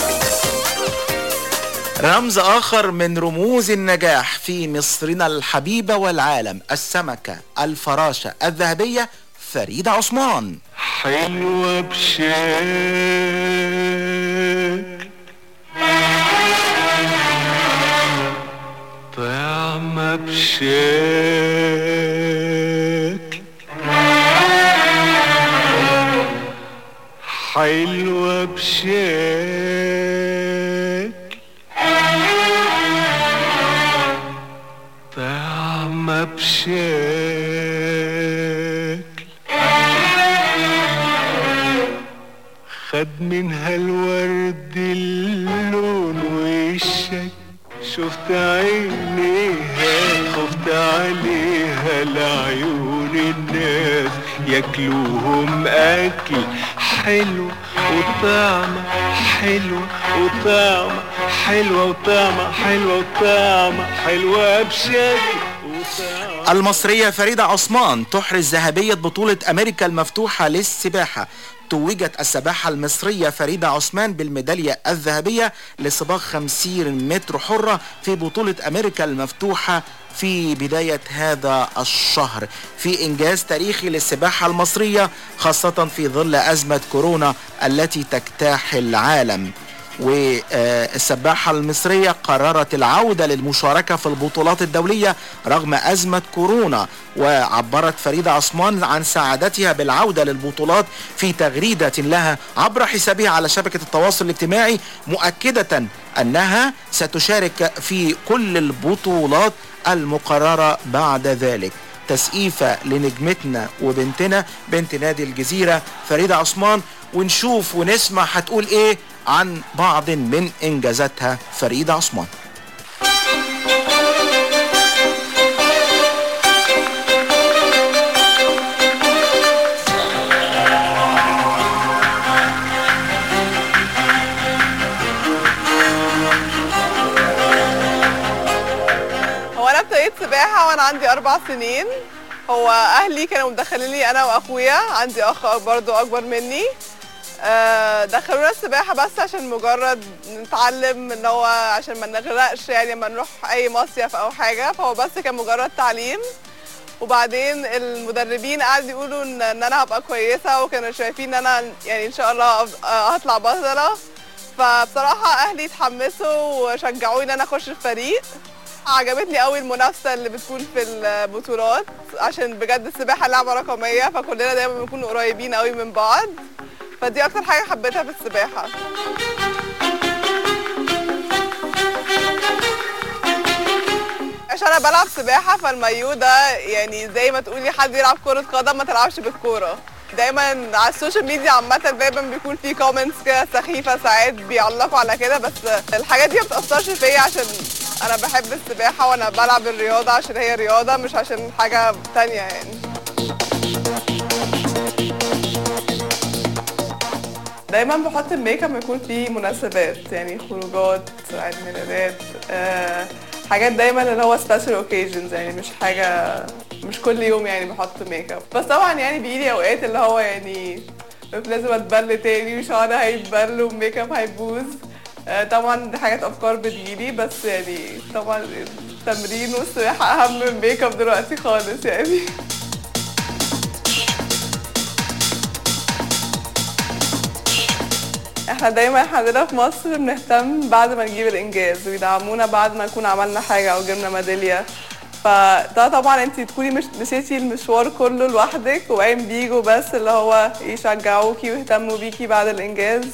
رمز آخر من رموز النجاح في مصرنا الحبيبة والعالم السمكة الفراشة الذهبية فريدة عثمان حلوة بشكل طعمة بشكل حلوة بشكل طعمة بشكل خد منها الورد اللون والشك شفت عينيها خفت عليها لعيون الناس ياكلوهم اكل حلو وطعمة حلوة وطعمة حلوة وطعمة حلوة وطعمة حلوة بشكل المصرية فريدة عثمان تحرز ذهبية بطولة أمريكا المفتوحة للسباحة توجت السباحة المصرية فريدة عثمان بالميدالية الذهبية لسباق 50 متر حرة في بطولة أمريكا المفتوحة في بداية هذا الشهر في إنجاز تاريخي للسباحة المصرية خاصة في ظل أزمة كورونا التي تجتاح العالم والسباحة المصرية قررت العودة للمشاركة في البطولات الدولية رغم أزمة كورونا وعبرت فريدة عثمان عن سعادتها بالعودة للبطولات في تغريدة لها عبر حسابها على شبكة التواصل الاجتماعي مؤكدة أنها ستشارك في كل البطولات المقررة بعد ذلك تسقيفة لنجمتنا وبنتنا بنت نادي الجزيرة فريدة عثمان ونشوف ونسمع هتقول ايه عن بعض من انجازاتها فريدة عثمان هو انا ابتديت سباحه وانا عندي اربع سنين هو اهلي كانوا مدخليني انا واخويا عندي اخ برضو اكبر مني آه، دخلونا السباحه بس عشان مجرد نتعلم ان هو عشان ما نغرقش يعني لما نروح اي مصيف او حاجه فهو بس كان مجرد تعليم وبعدين المدربين قعدوا يقولوا ان إن انا هبقى كويسه وكانوا شايفين ان انا يعني ان شاء الله أف- آه، هطلع بطله فبصراحه اهلي اتحمسوا وشجعوني ان انا اخش الفريق عجبتني قوي المنافسه اللي بتكون في البطولات عشان بجد السباحه لعبه رقميه فكلنا دايما بنكون قريبين قوي من بعض فدي اكتر حاجه حبيتها في السباحه عشان انا بلعب سباحه فالمايو ده يعني زي ما تقولي حد يلعب كره قدم ما تلعبش بالكوره دايما على السوشيال ميديا عامه دايما بيكون في كومنتس كده سخيفه ساعات بيعلقوا على كده بس الحاجات دي ما بتاثرش فيا عشان انا بحب السباحه وانا بلعب الرياضه عشان هي رياضه مش عشان حاجه تانية يعني دايما بحط الميك اب لما يكون في مناسبات يعني خروجات عيد ميلادات آه حاجات دايما اللي هو سبيشال اوكيجنز يعني مش حاجه مش كل يوم يعني بحط ميك اب بس طبعا يعني بيجيلي اوقات اللي هو يعني لازم اتبل تاني وشعري هيتبل والميك اب هيبوظ آه طبعا دي حاجات افكار بتجيلي بس يعني طبعا التمرين والسباحه اهم من الميك اب دلوقتي خالص يعني احنا دايما احنا عندنا في مصر بنهتم بعد ما نجيب الانجاز ويدعمونا بعد ما نكون عملنا حاجه او جبنا ميداليه فده طبعا انت تكوني مش مشيتي المشوار كله لوحدك وبعدين بيجوا بس اللي هو يشجعوكي ويهتموا بيكي بعد الانجاز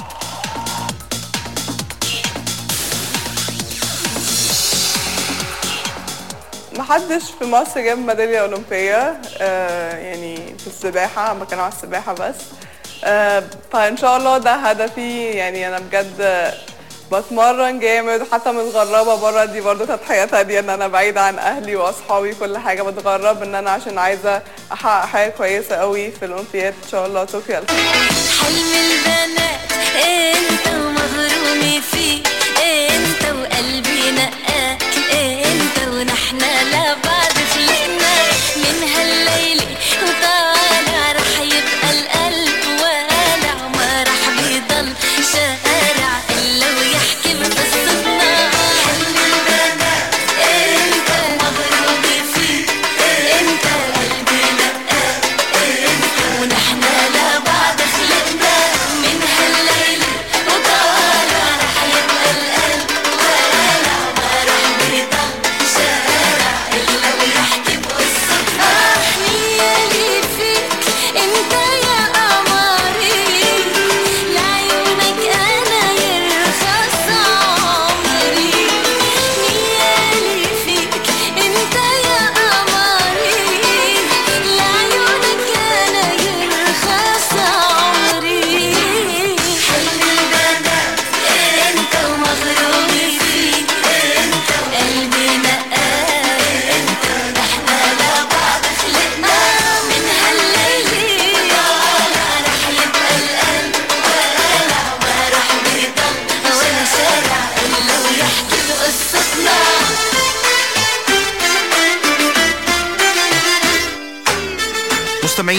محدش في مصر جاب ميدالية أولمبية آه يعني في السباحة هما كانوا على السباحة بس آه فإن شاء الله ده هدفي يعني أنا بجد بتمرن جامد وحتى متغربة بره دي برضه تضحية تانية إن أنا بعيدة عن أهلي وأصحابي كل حاجة بتغرب إن أنا عشان عايزة أحقق حاجة كويسة قوي في الأولمبياد إن شاء الله طوكيو حلم البنات انت ومغرومي فيه انت وقلبي نقاك انت ونحنا لبعض خلقنا من هالليل وطالع رح يبقى القلب والع ما رح بيضل شارع الا ويحكي بقصتنا حلم البنات انت ومغرومي فيه انت وقلبي نقاك انت ونحنا لبعض خلقنا من هالليل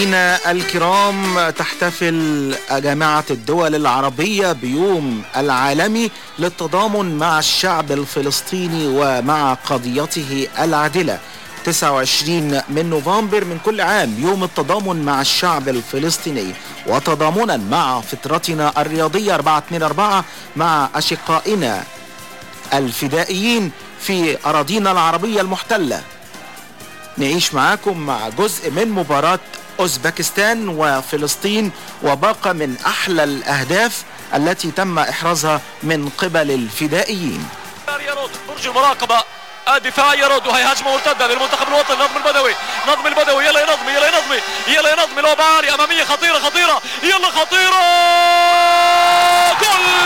مستمعينا الكرام تحتفل جامعة الدول العربية بيوم العالمي للتضامن مع الشعب الفلسطيني ومع قضيته العادلة 29 من نوفمبر من كل عام يوم التضامن مع الشعب الفلسطيني وتضامنا مع فطرتنا الرياضية 424 مع أشقائنا الفدائيين في أراضينا العربية المحتلة نعيش معاكم مع جزء من مباراة أوزبكستان وفلسطين وباقة من أحلى الأهداف التي تم إحرازها من قبل الفدائيين يرد برج المراقبة الدفاع يرد وهي هجمة مرتدة للمنتخب الوطني نظم البدوي نظم البدوي يلا يا نظمي يلا يا نظمي يلا يا نظمي لعبة عالية أمامية خطيرة خطيرة يلا خطيرة جول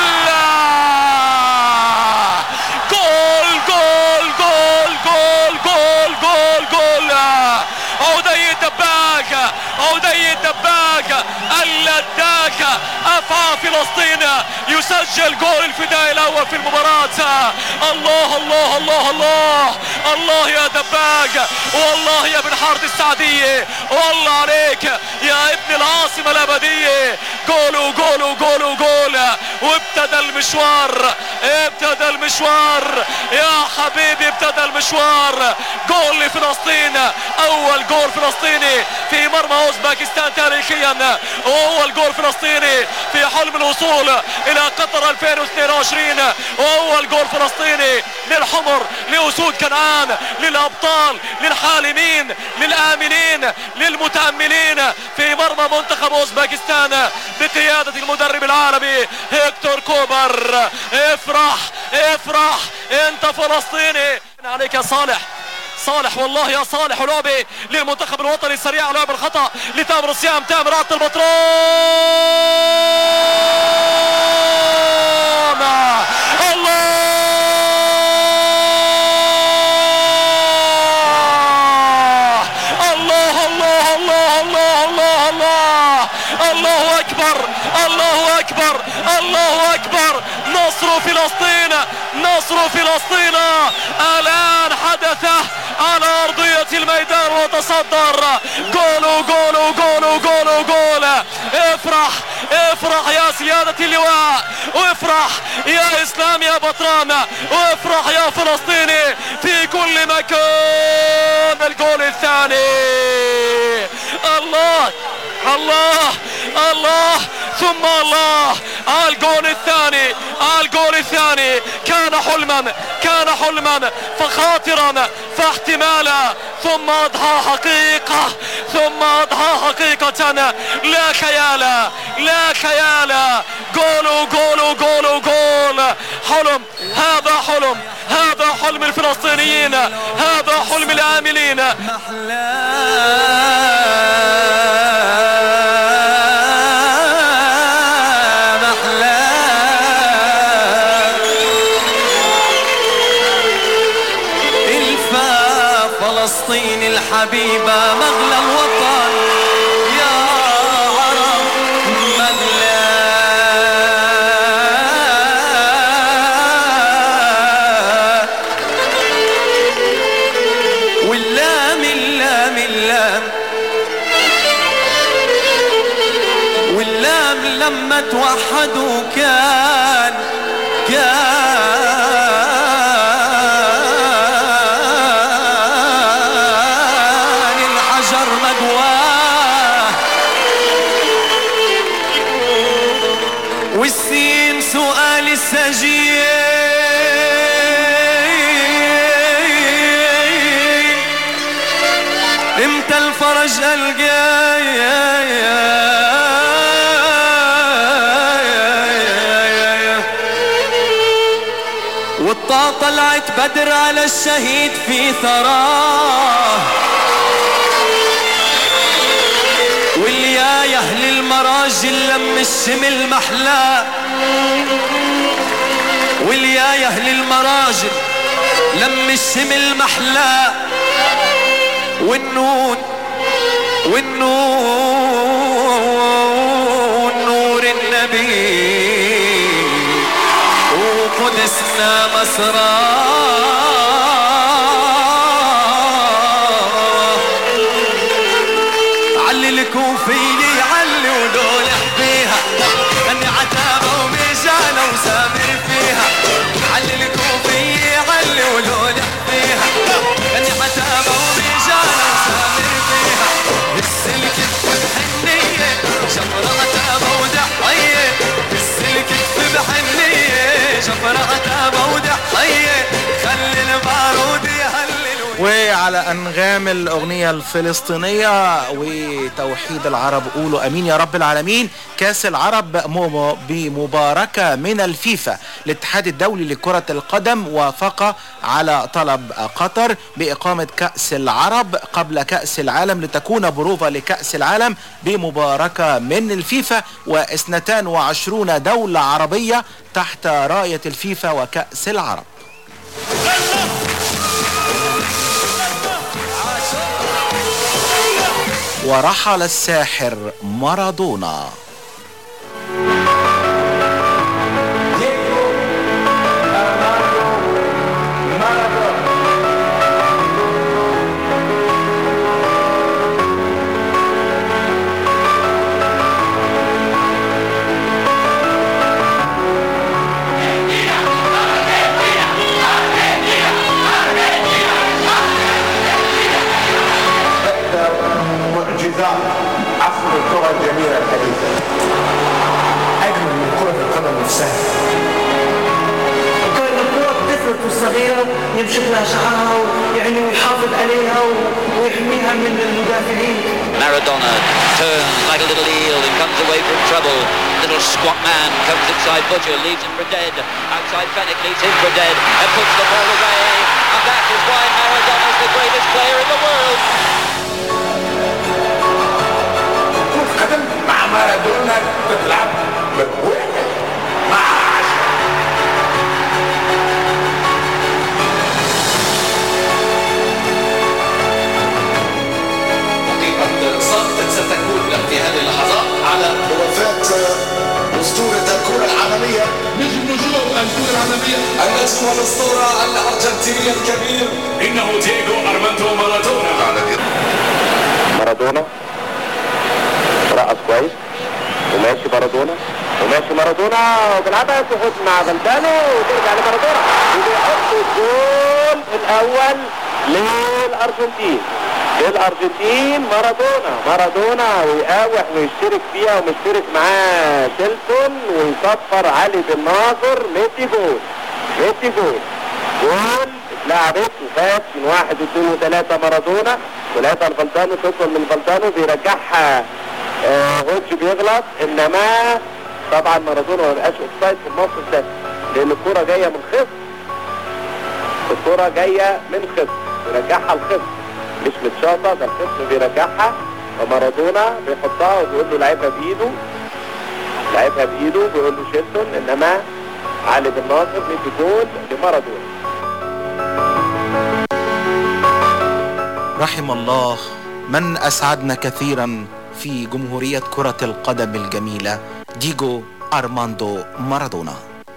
جول جول جول جول جول جول جول عودي الدباك عودي الدباك اللداك أفعى فلسطين يسجل جول الفداء الأول في المباراة الله الله الله الله الله يا دباك والله يا بن حارة السعدية والله عليك يا ابن العاصمة الأبدية جول جول جول جول وابتدى المشوار ابتدى المشوار يا حبيبي ابتدى المشوار جول لفلسطين اول جول فلسطيني في مرمى اوزبكستان تاريخيا واول جول فلسطيني في حلم الوصول الى قطر 2022 واول جول فلسطيني للحمر لاسود كنعان للابطال للحالمين للامنين للمتاملين في مرمى منتخب اوزبكستان بقياده المدرب العربي هيكتور كوبر افرح افرح انت فلسطيني عليك يا صالح صالح والله يا صالح ولعبه للمنتخب الوطني السريع ولعب الخطا لتامر الصيام تامر عطل البطرون الله الله الله الله الله الله الله اكبر الله اكبر الله اكبر نصر فلسطين نصر فلسطين الان حدث على ارضيه الميدان وتصدر جول جول جول جول جول افرح افرح يا سيادة اللواء وافرح يا اسلام يا بطران وافرح يا فلسطيني في كل مكان الجول الثاني الله الله الله ثم الله الجول الثاني الجول الثاني كان حلما كان حلما فخاطرا فاحتمالا ثم اضحى حقيقة ثم اضحى حقيقة لا خيالا لا خيالا جول جول جول جول حلم هذا حلم هذا حلم الفلسطينيين هذا حلم الآملين الفا فلسطين الحبيبة مغلى الوطن يا عرب مغلى واللام اللام اللام واللام لما توحدوا كان كان الحجر مدواه والسين سؤال السجين امتى الفرج الجاي والطا طلعت بدر على الشهيد في ثراه واليا يا اهل المراجل لم الشمل محلاه واليا يا اهل المراجل لم الشمل محلاه والنون والنون نور النبي وقدسنا مسراه علي الكوف شفرة بودع طيه خلي البارود يهلل وعلى أنغام الأغنية الفلسطينية وتوحيد العرب قولوا أمين يا رب العالمين كاس العرب مو- بمباركة من الفيفا الاتحاد الدولي لكرة القدم وافق على طلب قطر بإقامة كأس العرب قبل كأس العالم لتكون بروفة لكأس العالم بمباركة من الفيفا واثنتان وعشرون دولة عربية تحت راية الفيفا وكأس العرب ورحل الساحر مارادونا معجزات عصر الكرة الجميلة الحديثة أجمل من كرة القدم نفسها الكرة الطفلة الصغيرة يمسك لها شعرها ويعني ويحافظ عليها ويحميها من المدافعين Maradona turns like a little eel and comes away from trouble. Little squat man comes inside Butcher, leaves him for dead. Outside Fennec leaves him for dead and puts the ball away. And that is why Maradona's the greatest player in the world. كرة قدم مع مارادونا بتلعب واحد مع عشرة حقيقة صامتة ستكون في هذه اللحظات على وفاة أسطورة الكرة العالمية نجم نجوم الكرة العالمية النجم والأسطورة الأرجنتيني الكبير إنه دييغو أرماندو مارادونا مارادونا رقص كويس وماشي مارادونا وماشي مارادونا وبيلعبها تاخد مع فالدانو وترجع لمارادونا وبيحط الجول الاول للارجنتين للارجنتين مارادونا مارادونا ويقاوح ويشترك فيها ومشترك معاه شيلتون ويصفر علي بن ناصر ميسي جول ميسي جول جول اتلعبت وفات من واحد واثنين وثلاثة مارادونا ثلاثة الفلتانو تدخل من الفلتانو بيرجعها آه هوتش بيغلط انما طبعا مارادونا ما بقاش اوفسايد في الموقف ده لان الكرة جاية من خصم الكرة جاية من خصم بيرجعها الخصم مش متشاطة ده الخصم بيرجعها فمارادونا بيحطها وبيقول له لعبها بايده لعبها بايده بيقول له شيلتون انما علي بن ناصر مدي جول لمارادونا رحم الله من أسعدنا كثيرا في جمهورية كرة القدم الجميلة ديجو أرماندو مارادونا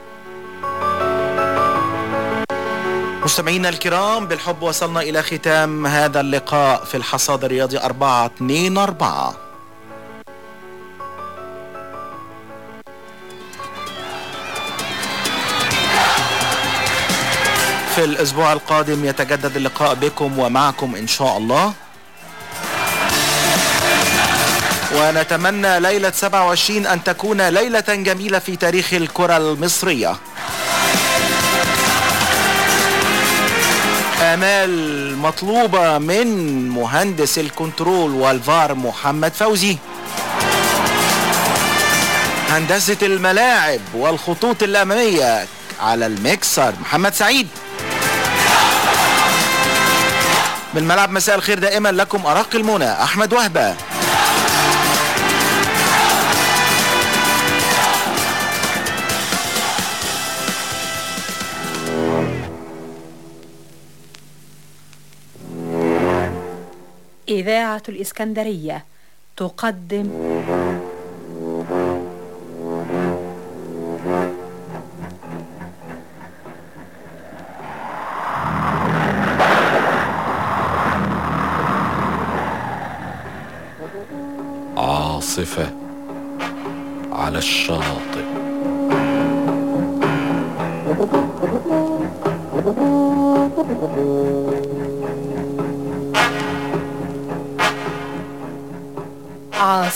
مستمعينا الكرام بالحب وصلنا إلى ختام هذا اللقاء في الحصاد الرياضي 4 2 4 في الأسبوع القادم يتجدد اللقاء بكم ومعكم إن شاء الله ونتمنى ليلة 27 أن تكون ليلة جميلة في تاريخ الكرة المصرية آمال مطلوبة من مهندس الكنترول والفار محمد فوزي هندسة الملاعب والخطوط الأمامية على الميكسر محمد سعيد من ملعب مساء الخير دائما لكم أرق المنى أحمد وهبة إذاعة الإسكندرية تقدم عاصفة على الشاطئ